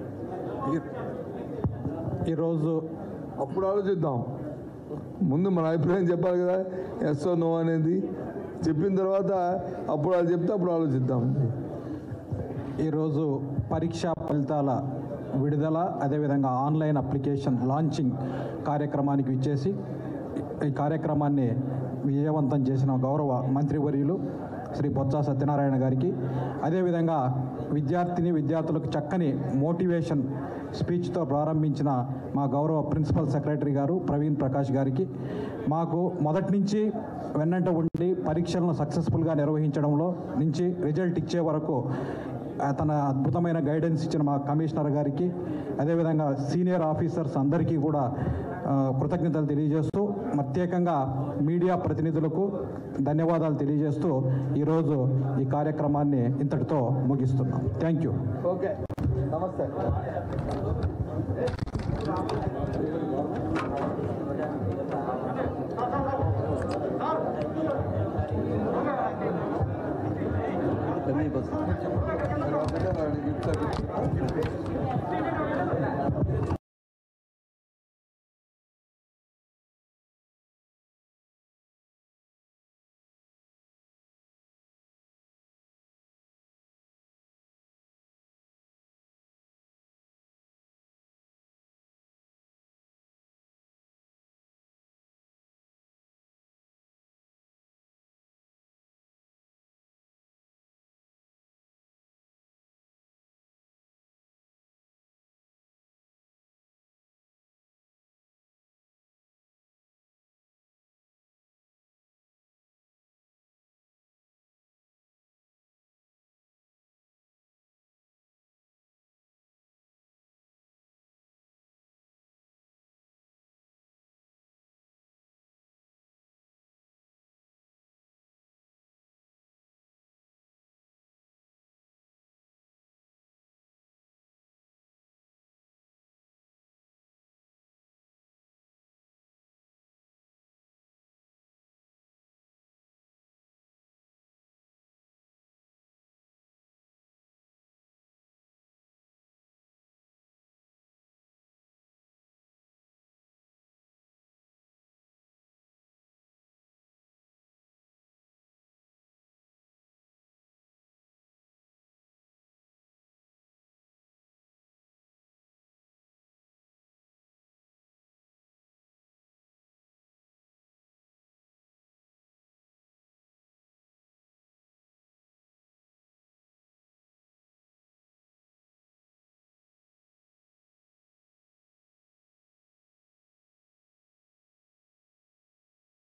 ఈరోజు అప్పుడు ఆలోచిద్దాం ముందు మన అభిప్రాయం చెప్పాలి కదా ఎస్ నో అనేది చెప్పిన తర్వాత అప్పుడు అది చెప్తే అప్పుడు ఆలోచిద్దాం ఈరోజు పరీక్షా ఫలితాల విడుదల అదేవిధంగా ఆన్లైన్ అప్లికేషన్ లాంచింగ్ కార్యక్రమానికి విచ్చేసి ఈ కార్యక్రమాన్ని విజయవంతం చేసిన గౌరవ మంత్రివర్యులు శ్రీ బొత్స సత్యనారాయణ గారికి అదేవిధంగా విద్యార్థిని విద్యార్థులకు చక్కని మోటివేషన్ స్పీచ్తో ప్రారంభించిన మా గౌరవ ప్రిన్సిపల్ సెక్రటరీ గారు ప్రవీణ్ ప్రకాష్ గారికి మాకు మొదటి నుంచి వెన్నంట ఉండి పరీక్షలను సక్సెస్ఫుల్గా నిర్వహించడంలో నుంచి రిజల్ట్ ఇచ్చే వరకు ఆ, తన అద్భుతమైన గైడెన్స్ ఇచ్చిన మా కమిషనర్ గారికి అదేవిధంగా సీనియర్ ఆఫీసర్స్ అందరికీ కూడా ఆ, కృతజ్ఞతలు తెలియజేస్తూ ప్రత్యేకంగా మీడియా ప్రతినిధులకు ధన్యవాదాలు తెలియజేస్తూ ఈరోజు ఈ కార్యక్రమాన్ని ఇంతటితో ముగిస్తున్నాం థ్యాంక్ యూ ఓకే నమస్తే कमी बस